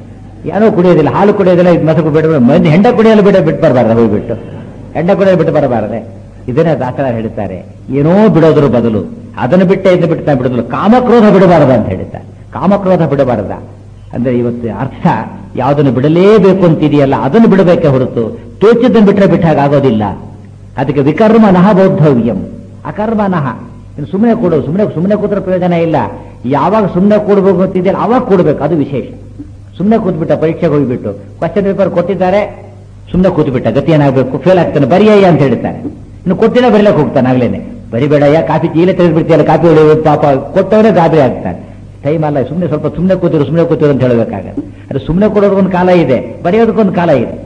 ಏನೋ ಕುಡಿಯೋದಿಲ್ಲ ಹಾಲು ಕುಡಿಯೋದಿಲ್ಲ ಇದು ಮಸಕು ಬಿಡ ಮಂದಿ ಹೆಂಡ ಕುಡಿಯಲು ಬಿಡ ಬಿಟ್ಟು ಬರಬಾರ್ದು ಹೋಗ್ಬಿಟ್ಟು ಹೆಂಡ ಕುಡಿಯೋದು ಬಿಟ್ಟು ಬರಬಾರದೆ ಇದನ್ನೇ ದಾಖಲ ಹೇಳ್ತಾರೆ ಏನೋ ಬಿಡೋದ್ರ ಬದಲು ಅದನ್ನು ಬಿಟ್ಟೆ ಇದು ಬಿಡ್ತಾ ಬಿಡೋದಿಲ್ಲ ಕಾಮಕ್ರೋಧ ಬಿಡಬಾರದು ಅಂತ ಹೇಳ್ತಾರೆ ಕಾಮಕ್ರೋಧ ಬಿಡಬಾರದ ಅಂದ್ರೆ ಇವತ್ತು ಅರ್ಥ ಯಾವುದನ್ನು ಬಿಡಲೇಬೇಕು ಅಂತಿದೆಯಲ್ಲ ಅದನ್ನು ಬಿಡಬೇಕೆ ಹೊರತು ತೋಚಿದ್ದನ್ನು ಬಿಟ್ಟರೆ ಬಿಟ್ಟಾಗ ಆಗೋದಿಲ್ಲ ಅದಕ್ಕೆ ವಿಕರ್ಮ ನಹ ಬೌದ್ಧವ್ಯಂ ಅಕರ್ಮ ನಹ ಇನ್ನು ಸುಮ್ಮನೆ ಕೊಡು ಸುಮ್ಮನೆ ಸುಮ್ಮನೆ ಕೂತ್ರೆ ಪ್ರಯೋಜನ ಇಲ್ಲ ಯಾವಾಗ ಸುಮ್ಮನೆ ಕೂಡಬೇಕು ಅಂತಿದೆಯಲ್ಲ ಅವಾಗ ಕೂಡಬೇಕು ಅದು ವಿಶೇಷ ಸುಮ್ಮನೆ ಕೂತ್ಬಿಟ್ಟ ಪರೀಕ್ಷೆಗೆ ಹೋಗಿಬಿಟ್ಟು ಕ್ವಶನ್ ಪೇಪರ್ ಕೊಟ್ಟಿದ್ದಾರೆ ಸುಮ್ಮನೆ ಕೂತ್ಬಿಟ್ಟ ಗತಿ ಏನಾಗಬೇಕು ಫೇಲ್ ಆಗ್ತಾನೆ ಬರಿಯಯ್ಯ ಅಂತ ಹೇಳ್ತಾರೆ ಇನ್ನು ಕೊಟ್ಟಿಲ್ಲ ಬರೀಲಕ್ಕೆ ಹೋಗ್ತಾನೆ ಆಗ್ಲೇನೆ ಬರಿಬೇಡಯ್ಯ ಕಾಫಿ ಚೀಲ ತೆಗೆದ್ಬಿಡ್ತೀಯಲ್ಲ ಕಾಫಿ ಹೊಡೆಯೋದು ಪಾಪ ಕೊಟ್ಟವರೇ ಗಾಬರಿ ಆಗ್ತಾನೆ ಟೈಮ್ ಅಲ್ಲ ಸುಮ್ಮನೆ ಸ್ವಲ್ಪ ಸುಮ್ಮನೆ ಕೂತಿರು ಸುಮ್ಮನೆ ಕೂತಿರು ಅಂತ ಹೇಳಬೇಕಾಗತ್ತೆ ಅದು ಸುಮ್ಮನೆ ಕೊಡೋದಕ್ಕೊಂದು ಕಾಲ ಇದೆ ಬರೆಯೋದಕ್ಕೊಂದು ಕಾಲ ಇದೆ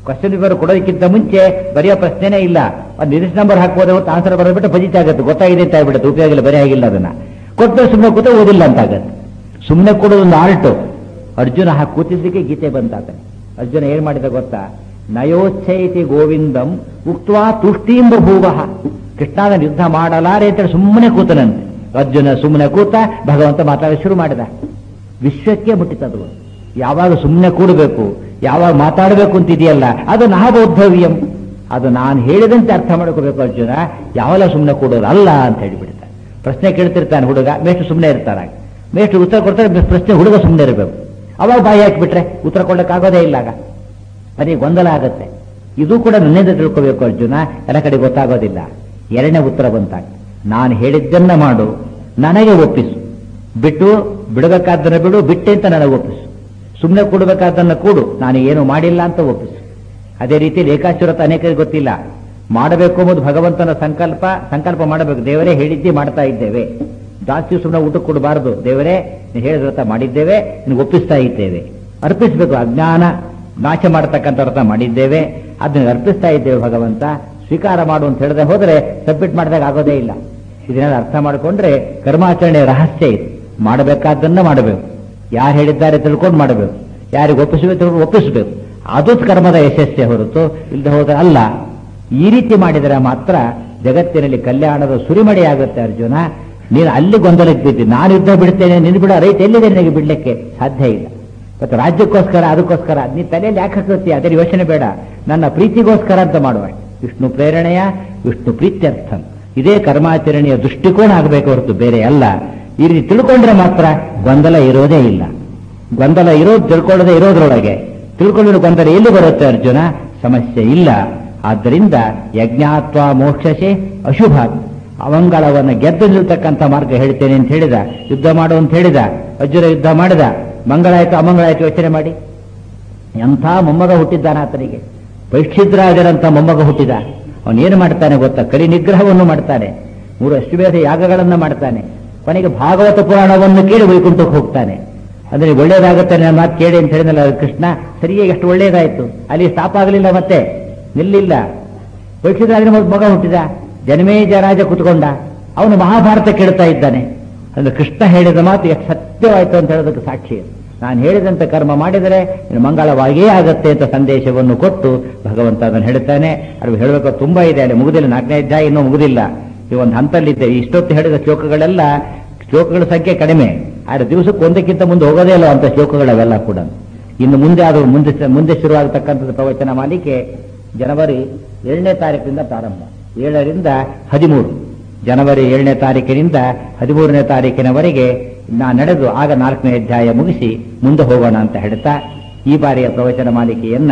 ಕ್ವಶನ್ ಪೇಪರ್ ಕೊಡೋದಕ್ಕಿಂತ ಮುಂಚೆ ಬರೆಯೋ ಪ್ರಶ್ನೆನೇ ಇಲ್ಲ ಒಂದು ನಿರ್ದಿಷ್ಟ ನಂಬರ್ ಹಾಕ್ಬೋದೇ ಹೊತ್ತು ಆನ್ಸರ್ ಬರೆದ್ಬಿಟ್ಟು ಫಜಿತ ಆಗುತ್ತೆ ಗೊತ್ತಾಗಿದೆ ಅಂತ ಆಗ್ಬಿಡುತ್ತೆ ಉಪಯೋಗ ಇಲ್ಲ ಬರೀ ಆಗಿಲ್ಲ ಅದನ್ನ ಕೊಟ್ಟು ಸುಮ್ಮನೆ ಕೂತ ಓದಿಲ್ಲ ಅಂತ ಆಗತ್ತೆ ಸುಮ್ಮನೆ ಕೊಡೋದೊಂದು ಆರ್ಟು ಅರ್ಜುನ ಹಾಕಿ ಕೂತಿದ್ದಕ್ಕೆ ಗೀತೆ ಬಂತಾತ ಅರ್ಜುನ ಏನ್ ಮಾಡಿದ ಗೊತ್ತಾ ನಯೋಚ್ಛೈತಿ ಗೋವಿಂದಂ ಉಕ್ತ್ವಾ ತುಷ್ಟೀಂಬ ಭೂವಃ ಕೃಷ್ಣನ ಯುದ್ಧ ಮಾಡಲಾರೆ ಅಂತೇಳಿ ಸುಮ್ಮನೆ ಕೂತನಂತೆ ಅರ್ಜುನ ಸುಮ್ಮನೆ ಕೂತ ಭಗವಂತ ಮಾತಾಡ ಶುರು ಮಾಡಿದ ವಿಶ್ವಕ್ಕೆ ಮುಟ್ಟಿತದು ಯಾವಾಗ ಸುಮ್ಮನೆ ಕೂಡಬೇಕು ಯಾವಾಗ ಮಾತಾಡಬೇಕು ಅಂತಿದೆಯಲ್ಲ ಅದು ನಾಬೋದ್ಧವ್ಯಂ ಅದು ನಾನು ಹೇಳಿದಂತೆ ಅರ್ಥ ಮಾಡ್ಕೋಬೇಕು ಅರ್ಜುನ ಯಾವಾಗ ಸುಮ್ಮನೆ ಕೂಡೋದು ಅಲ್ಲ ಅಂತ ಹೇಳಿಬಿಡ್ತಾನೆ ಪ್ರಶ್ನೆ ಕೇಳ್ತಿರ್ತಾನೆ ಹುಡುಗ ಮೇಷ್ಟು ಸುಮ್ಮನೆ ಇರ್ತಾರ ಮೇಷ್ಟು ಉತ್ತರ ಕೊಡ್ತಾರೆ ಪ್ರಶ್ನೆ ಹುಡುಗ ಸುಮ್ಮನೆ ಇರಬೇಕು ಅವಾಗ ಬಾಯಿ ಹಾಕಿಬಿಟ್ರೆ ಉತ್ತರ ಕೊಡಕ್ಕಾಗೋದೇ ಇಲ್ಲ ಆಗ ಅದೇ ಗೊಂದಲ ಆಗತ್ತೆ ಇದು ಕೂಡ ನನ್ನಿಂದ ತಿಳ್ಕೋಬೇಕು ಅರ್ಜುನ ಎಲ್ಲ ಕಡೆ ಗೊತ್ತಾಗೋದಿಲ್ಲ ಎರಡನೇ ಉತ್ತರ ಬಂತಾಗ ನಾನು ಹೇಳಿದ್ದನ್ನ ಮಾಡು ನನಗೆ ಒಪ್ಪಿಸು ಬಿಟ್ಟು ಬಿಡಬೇಕಾದ್ದನ್ನ ಬಿಡು ಬಿಟ್ಟೆ ಅಂತ ನನಗೆ ಒಪ್ಪಿಸು ಸುಮ್ಮನೆ ಕೊಡಬೇಕಾದ್ದನ್ನ ಕೂಡು ನಾನು ಏನು ಮಾಡಿಲ್ಲ ಅಂತ ಒಪ್ಪಿಸು ಅದೇ ರೀತಿ ರೇಖಾಚುರತ ಅನೇಕರಿಗೆ ಗೊತ್ತಿಲ್ಲ ಮಾಡಬೇಕು ಎಂಬುದು ಭಗವಂತನ ಸಂಕಲ್ಪ ಸಂಕಲ್ಪ ಮಾಡಬೇಕು ದೇವರೇ ಹೇಳಿದ್ದೇ ಮಾಡ್ತಾ ಇದ್ದೇವೆ ಜಾಸ್ತಿ ಸುಮ್ಮನೆ ಊಟ ಕೊಡಬಾರದು ದೇವರೇ ನೀನು ಹೇಳಿದ ವ್ರತ ಮಾಡಿದ್ದೇವೆ ನಿನಗೆ ಒಪ್ಪಿಸ್ತಾ ಇದ್ದೇವೆ ಅರ್ಪಿಸಬೇಕು ಅಜ್ಞಾನ ನಾಶ ಮಾಡತಕ್ಕಂಥ ವ್ರತ ಮಾಡಿದ್ದೇವೆ ಅದನ್ನ ಅರ್ಪಿಸ್ತಾ ಇದ್ದೇವೆ ಭಗವಂತ ಸ್ವೀಕಾರ ಮಾಡು ಅಂತ ಹೇಳಿದ್ರೆ ಹೋದ್ರೆ ಸಬ್ಮಿಟ್ ಮಾಡಿದಾಗ ಆಗೋದೇ ಇಲ್ಲ ಇದನ್ನೆಲ್ಲ ಅರ್ಥ ಮಾಡಿಕೊಂಡ್ರೆ ಕರ್ಮಾಚರಣೆ ರಹಸ್ಯ ಇದೆ ಮಾಡಬೇಕಾದ್ದನ್ನ ಮಾಡಬೇಕು ಯಾರು ಹೇಳಿದ್ದಾರೆ ತಿಳ್ಕೊಂಡು ಮಾಡಬೇಕು ಯಾರಿಗೆ ಒಪ್ಪಿಸಬೇಕು ತಿಳ್ಕೊಂಡು ಒಪ್ಪಿಸಬೇಕು ಅದು ಕರ್ಮದ ಯಶಸ್ಸೇ ಹೊರತು ಇಲ್ಲದೆ ಹೋದ್ರೆ ಅಲ್ಲ ಈ ರೀತಿ ಮಾಡಿದರೆ ಮಾತ್ರ ಜಗತ್ತಿನಲ್ಲಿ ಕಲ್ಯಾಣದ ಸುರಿಮಳೆಯಾಗುತ್ತೆ ಅರ್ಜುನ ನೀನು ಅಲ್ಲಿ ಗೊಂದಲಕ್ಕೆ ಬಿದ್ದಿ ನಾನು ಯುದ್ಧ ಬಿಡ್ತೇನೆ ನಿನ್ನ ಬಿಡ ರೈತ ಎಲ್ಲಿದೆ ನಿನಗೆ ಬಿಡ್ಲಿಕ್ಕೆ ಸಾಧ್ಯ ಇಲ್ಲ ಮತ್ತೆ ರಾಜ್ಯಕ್ಕೋಸ್ಕರ ಅದಕ್ಕೋಸ್ಕರ ನೀ ತಲೆಯಲ್ಲಿ ಯಾಕೆ ಹಾಕುತ್ತೀಯ ಅದರ ಯೋಚನೆ ಬೇಡ ನನ್ನ ಪ್ರೀತಿಗೋಸ್ಕರ ಅಂತ ಮಾಡುವ ವಿಷ್ಣು ಪ್ರೇರಣೆಯ ವಿಷ್ಣು ಪ್ರೀತ್ಯರ್ಥ ಇದೇ ಕರ್ಮಾಚರಣೆಯ ದೃಷ್ಟಿಕೋನ ಆಗಬೇಕು ಹೊರತು ಬೇರೆ ಅಲ್ಲ ಈ ರೀತಿ ತಿಳ್ಕೊಂಡ್ರೆ ಮಾತ್ರ ಗೊಂದಲ ಇರೋದೇ ಇಲ್ಲ ಗೊಂದಲ ಇರೋದು ತಿಳ್ಕೊಳ್ಳದೆ ಇರೋದ್ರೊಳಗೆ ತಿಳ್ಕೊಂಡಿರೋ ಗೊಂದಲ ಎಲ್ಲಿ ಬರುತ್ತೆ ಅರ್ಜುನ ಸಮಸ್ಯೆ ಇಲ್ಲ ಆದ್ದರಿಂದ ಯಜ್ಞಾತ್ವ ಮೋಕ್ಷಸೆ ಅಶುಭ ಅವಂಗಳವನ್ನು ಗೆದ್ದು ನಿಲ್ತಕ್ಕಂಥ ಮಾರ್ಗ ಹೇಳ್ತೇನೆ ಅಂತ ಹೇಳಿದ ಯುದ್ಧ ಮಾಡು ಅಂತ ಹೇಳಿದ ಅರ್ಜುನ ಯುದ್ಧ ಮಾಡಿದ ಮಂಗಳಾಯ್ತು ಅಮಂಗಳಾಯ್ತು ಯೋಚನೆ ಮಾಡಿ ಎಂಥ ಮೊಮ್ಮಗ ಹುಟ್ಟಿದ್ದಾನ ಆತನಿಗೆ ಪೈಕ್ಷಿದ್ರಾಜರಂತ ಮೊಮ್ಮಗ ಹುಟ್ಟಿದ ಅವನೇನು ಮಾಡ್ತಾನೆ ಗೊತ್ತಾ ಕಲಿ ನಿಗ್ರಹವನ್ನು ಮಾಡ್ತಾನೆ ಮೂರು ಅಶ್ವಮೇಧ ಯಾಗಗಳನ್ನು ಮಾಡ್ತಾನೆ ಕೊನೆಗೆ ಭಾಗವತ ಪುರಾಣವನ್ನು ಕೇಳಿ ವೈಕುಂಠಕ್ಕೆ ಹೋಗ್ತಾನೆ ಅಂದ್ರೆ ಒಳ್ಳೇದಾಗುತ್ತೆ ನನ್ನ ಮಾತು ಕೇಳಿ ಅಂತ ಹೇಳಿದ್ನಲ್ಲ ಕೃಷ್ಣ ಸರಿಯಾಗಿ ಎಷ್ಟು ಒಳ್ಳೇದಾಯ್ತು ಅಲ್ಲಿ ಸ್ಟಾಪ್ ಆಗಲಿಲ್ಲ ಮತ್ತೆ ನಿಲ್ಲಿಲ್ಲ ಪರೀಕ್ಷಿತರಾಜನ ಮಗ ಹುಟ್ಟಿದ ಜನಮೇ ಜರಾಜ ಕುತ್ಕೊಂಡ ಅವನು ಮಹಾಭಾರತ ಕೇಳ್ತಾ ಇದ್ದಾನೆ ಅಂದ್ರೆ ಕೃಷ್ಣ ಹೇಳಿದ ಮಾತು ಎಷ್ಟು ಸತ್ಯವಾಯ್ತು ಅಂತ ಹೇಳೋದಕ್ಕೆ ಸಾಕ್ಷಿ ನಾನು ಹೇಳಿದಂತೆ ಕರ್ಮ ಮಾಡಿದರೆ ಇನ್ನು ಮಂಗಳವಾಗಿಯೇ ಆಗತ್ತೆ ಅಂತ ಸಂದೇಶವನ್ನು ಕೊಟ್ಟು ಭಗವಂತ ಅದನ್ನು ಹೇಳ್ತಾನೆ ಅದು ಹೇಳಬೇಕು ತುಂಬಾ ಇದೆ ಅಲ್ಲಿ ಮುಗುದಿಲ್ಲ ನಾಲ್ಕನೇ ಅಧ್ಯಾಯ ಇನ್ನೂ ಮುಗುದಿಲ್ಲ ಈ ಒಂದು ಹಂತಲ್ಲಿದ್ದೆ ಇಷ್ಟೊತ್ತು ಹೇಳಿದ ಶ್ಲೋಕಗಳೆಲ್ಲ ಶ್ಲೋಕಗಳ ಸಂಖ್ಯೆ ಕಡಿಮೆ ಆದ್ರೆ ದಿವಸಕ್ಕೆ ಒಂದಕ್ಕಿಂತ ಮುಂದೆ ಹೋಗೋದೇ ಇಲ್ಲ ಅಂತ ಶ್ಲೋಕಗಳವೆಲ್ಲ ಕೂಡ ಇನ್ನು ಮುಂದೆ ಅದು ಮುಂದೆ ಮುಂದೆ ಶುರುವಾಗತಕ್ಕಂಥದ್ದು ಪ್ರವಚನ ಮಾಲಿಕೆ ಜನವರಿ ಏಳನೇ ತಾರೀಕಿನಿಂದ ಪ್ರಾರಂಭ ಏಳರಿಂದ ಹದಿಮೂರು ಜನವರಿ ಏಳನೇ ತಾರೀಕಿನಿಂದ ಹದಿಮೂರನೇ ತಾರೀಕಿನವರೆಗೆ ನಾ ನಡೆದು ಆಗ ನಾಲ್ಕನೇ ಅಧ್ಯಾಯ ಮುಗಿಸಿ ಮುಂದೆ ಹೋಗೋಣ ಅಂತ ಹೇಳ್ತಾ ಈ ಬಾರಿಯ ಪ್ರವಚನ ಮಾಲಿಕೆಯನ್ನ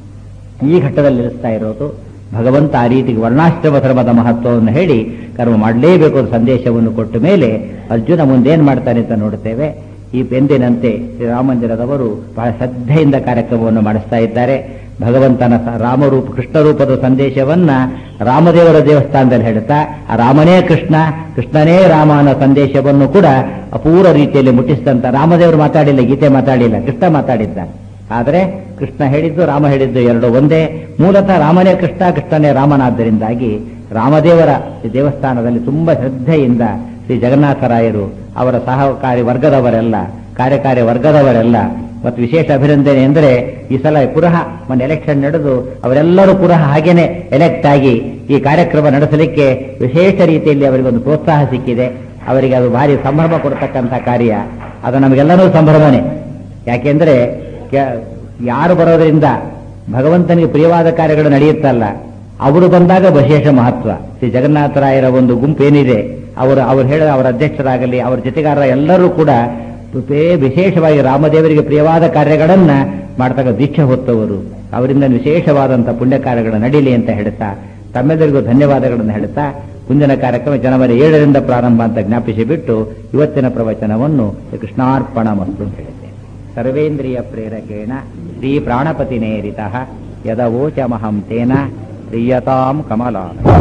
ಈ ಘಟ್ಟದಲ್ಲಿ ನಿಲ್ಲಿಸ್ತಾ ಇರೋದು ಭಗವಂತ ಆ ರೀತಿ ವರ್ಣಾಶ್ರಮ ಧರ್ಮದ ಮಹತ್ವವನ್ನು ಹೇಳಿ ಕರ್ಮ ಮಾಡಲೇಬೇಕು ಅಂತ ಸಂದೇಶವನ್ನು ಕೊಟ್ಟ ಮೇಲೆ ಅರ್ಜುನ ಮುಂದೇನ್ ಮಾಡ್ತಾನೆ ಅಂತ ನೋಡುತ್ತೇವೆ ಈ ಬೆಂದಿನಂತೆ ಶ್ರೀರಾಮಂದಿರದವರು ಬಹಳ ಶ್ರದ್ಧೆಯಿಂದ ಕಾರ್ಯಕ್ರಮವನ್ನು ಮಾಡಿಸ್ತಾ ಇದ್ದಾರೆ ಭಗವಂತನ ಸ- ರಾಮರೂಪ ಕೃಷ್ಣ ರೂಪದ ಸಂದೇಶವನ್ನ ರಾಮದೇವರ ದೇವಸ್ಥಾನದಲ್ಲಿ ಹೇಳ್ತಾ ಆ ರಾಮನೇ ಕೃಷ್ಣ ಕೃಷ್ಣನೇ ರಾಮ ಅನ್ನೋ ಸಂದೇಶವನ್ನು ಕೂಡ ಅಪೂರ್ವ ರೀತಿಯಲ್ಲಿ ಮುಟ್ಟಿಸಿದಂತ ರಾಮದೇವರು ಮಾತಾಡಿಲ್ಲ ಗೀತೆ ಮಾತಾಡಿಲ್ಲ ಕೃಷ್ಣ ಮಾತಾಡಿದ್ದ ಆದರೆ ಕೃಷ್ಣ ಹೇಳಿದ್ದು ರಾಮ ಹೇಳಿದ್ದು ಎರಡು ಒಂದೇ ಮೂಲತಃ ರಾಮನೇ ಕೃಷ್ಣ ಕೃಷ್ಣನೇ ರಾಮನಾದ್ದರಿಂದಾಗಿ ರಾಮದೇವರ ಈ ದೇವಸ್ಥಾನದಲ್ಲಿ ತುಂಬಾ ಶ್ರದ್ಧೆಯಿಂದ ಶ್ರೀ ಜಗನ್ನಾಥರಾಯರು ಅವರ ಸಹಕಾರಿ ವರ್ಗದವರೆಲ್ಲ ಕಾರ್ಯಕಾರಿ ವರ್ಗದವರೆಲ್ಲ ಮತ್ತು ವಿಶೇಷ ಅಭಿನಂದನೆ ಎಂದರೆ ಈ ಸಲ ಪುನಃ ಮೊನ್ನೆ ಎಲೆಕ್ಷನ್ ನಡೆದು ಅವರೆಲ್ಲರೂ ಪುನಃ ಹಾಗೇನೆ ಎಲೆಕ್ಟ್ ಆಗಿ ಈ ಕಾರ್ಯಕ್ರಮ ನಡೆಸಲಿಕ್ಕೆ ವಿಶೇಷ ರೀತಿಯಲ್ಲಿ ಅವರಿಗೊಂದು ಪ್ರೋತ್ಸಾಹ ಸಿಕ್ಕಿದೆ ಅವರಿಗೆ ಅದು ಭಾರಿ ಸಂಭ್ರಮ ಕೊಡತಕ್ಕಂಥ ಕಾರ್ಯ ಅದು ನಮಗೆಲ್ಲರೂ ಸಂಭ್ರಮನೇ ಯಾಕೆಂದ್ರೆ ಕೆ- ಯಾರು ಬರೋದ್ರಿಂದ ಭಗವಂತನಿಗೆ ಪ್ರಿಯವಾದ ಕಾರ್ಯಗಳು ನಡೆಯುತ್ತಲ್ಲ ಅವರು ಬಂದಾಗ ವಿಶೇಷ ಮಹತ್ವ ಶ್ರೀ ಜಗನ್ನಾಥರಾಯರ ಒಂದು ಗುಂಪು ಏನಿದೆ ಅವರು ಅವರು ಹೇಳ ಅವರ ಅಧ್ಯಕ್ಷರಾಗಲಿ ಅವರ ಜೊತೆಗಾರರ ಎಲ್ಲರೂ ಕೂಡ ಪೇ- ವಿಶೇಷವಾಗಿ ರಾಮದೇವರಿಗೆ ಪ್ರಿಯವಾದ ಕಾರ್ಯಗಳನ್ನ ಮಾಡ್ತಕ್ಕ ದೀಕ್ಷೆ ಹೊತ್ತವರು ಅವರಿಂದ ವಿಶೇಷವಾದಂಥ ಪುಣ್ಯ ಕಾರ್ಯಗಳು ನಡೀಲಿ ಅಂತ ಹೇಳ್ತಾ ತಮ್ಮೆಲ್ಲರಿಗೂ ಧನ್ಯವಾದಗಳನ್ನು ಹೇಳ್ತಾ ಮುಂದಿನ ಕಾರ್ಯಕ್ರಮ ಜನವರಿ ಏಳರಿಂದ ಪ್ರಾರಂಭ ಅಂತ ಜ್ಞಾಪಿಸಿ ಬಿಟ್ಟು ಇವತ್ತಿನ ಪ್ರವಚನವನ್ನು ಕೃಷ್ಣಾರ್ಪಣ ಮತ್ತು ಅಂತ ಹೇಳಿದ್ದೆ ಸರ್ವೇಂದ್ರಿಯ ಪ್ರೇರಕೇಣ ಶ್ರೀ ಪ್ರಾಣಪತಿ ನೇರಿತ ಯದವೋಚಮಹಂ ತೇನ ಪ್ರಿಯತಾಂ ಕಮಲಾನ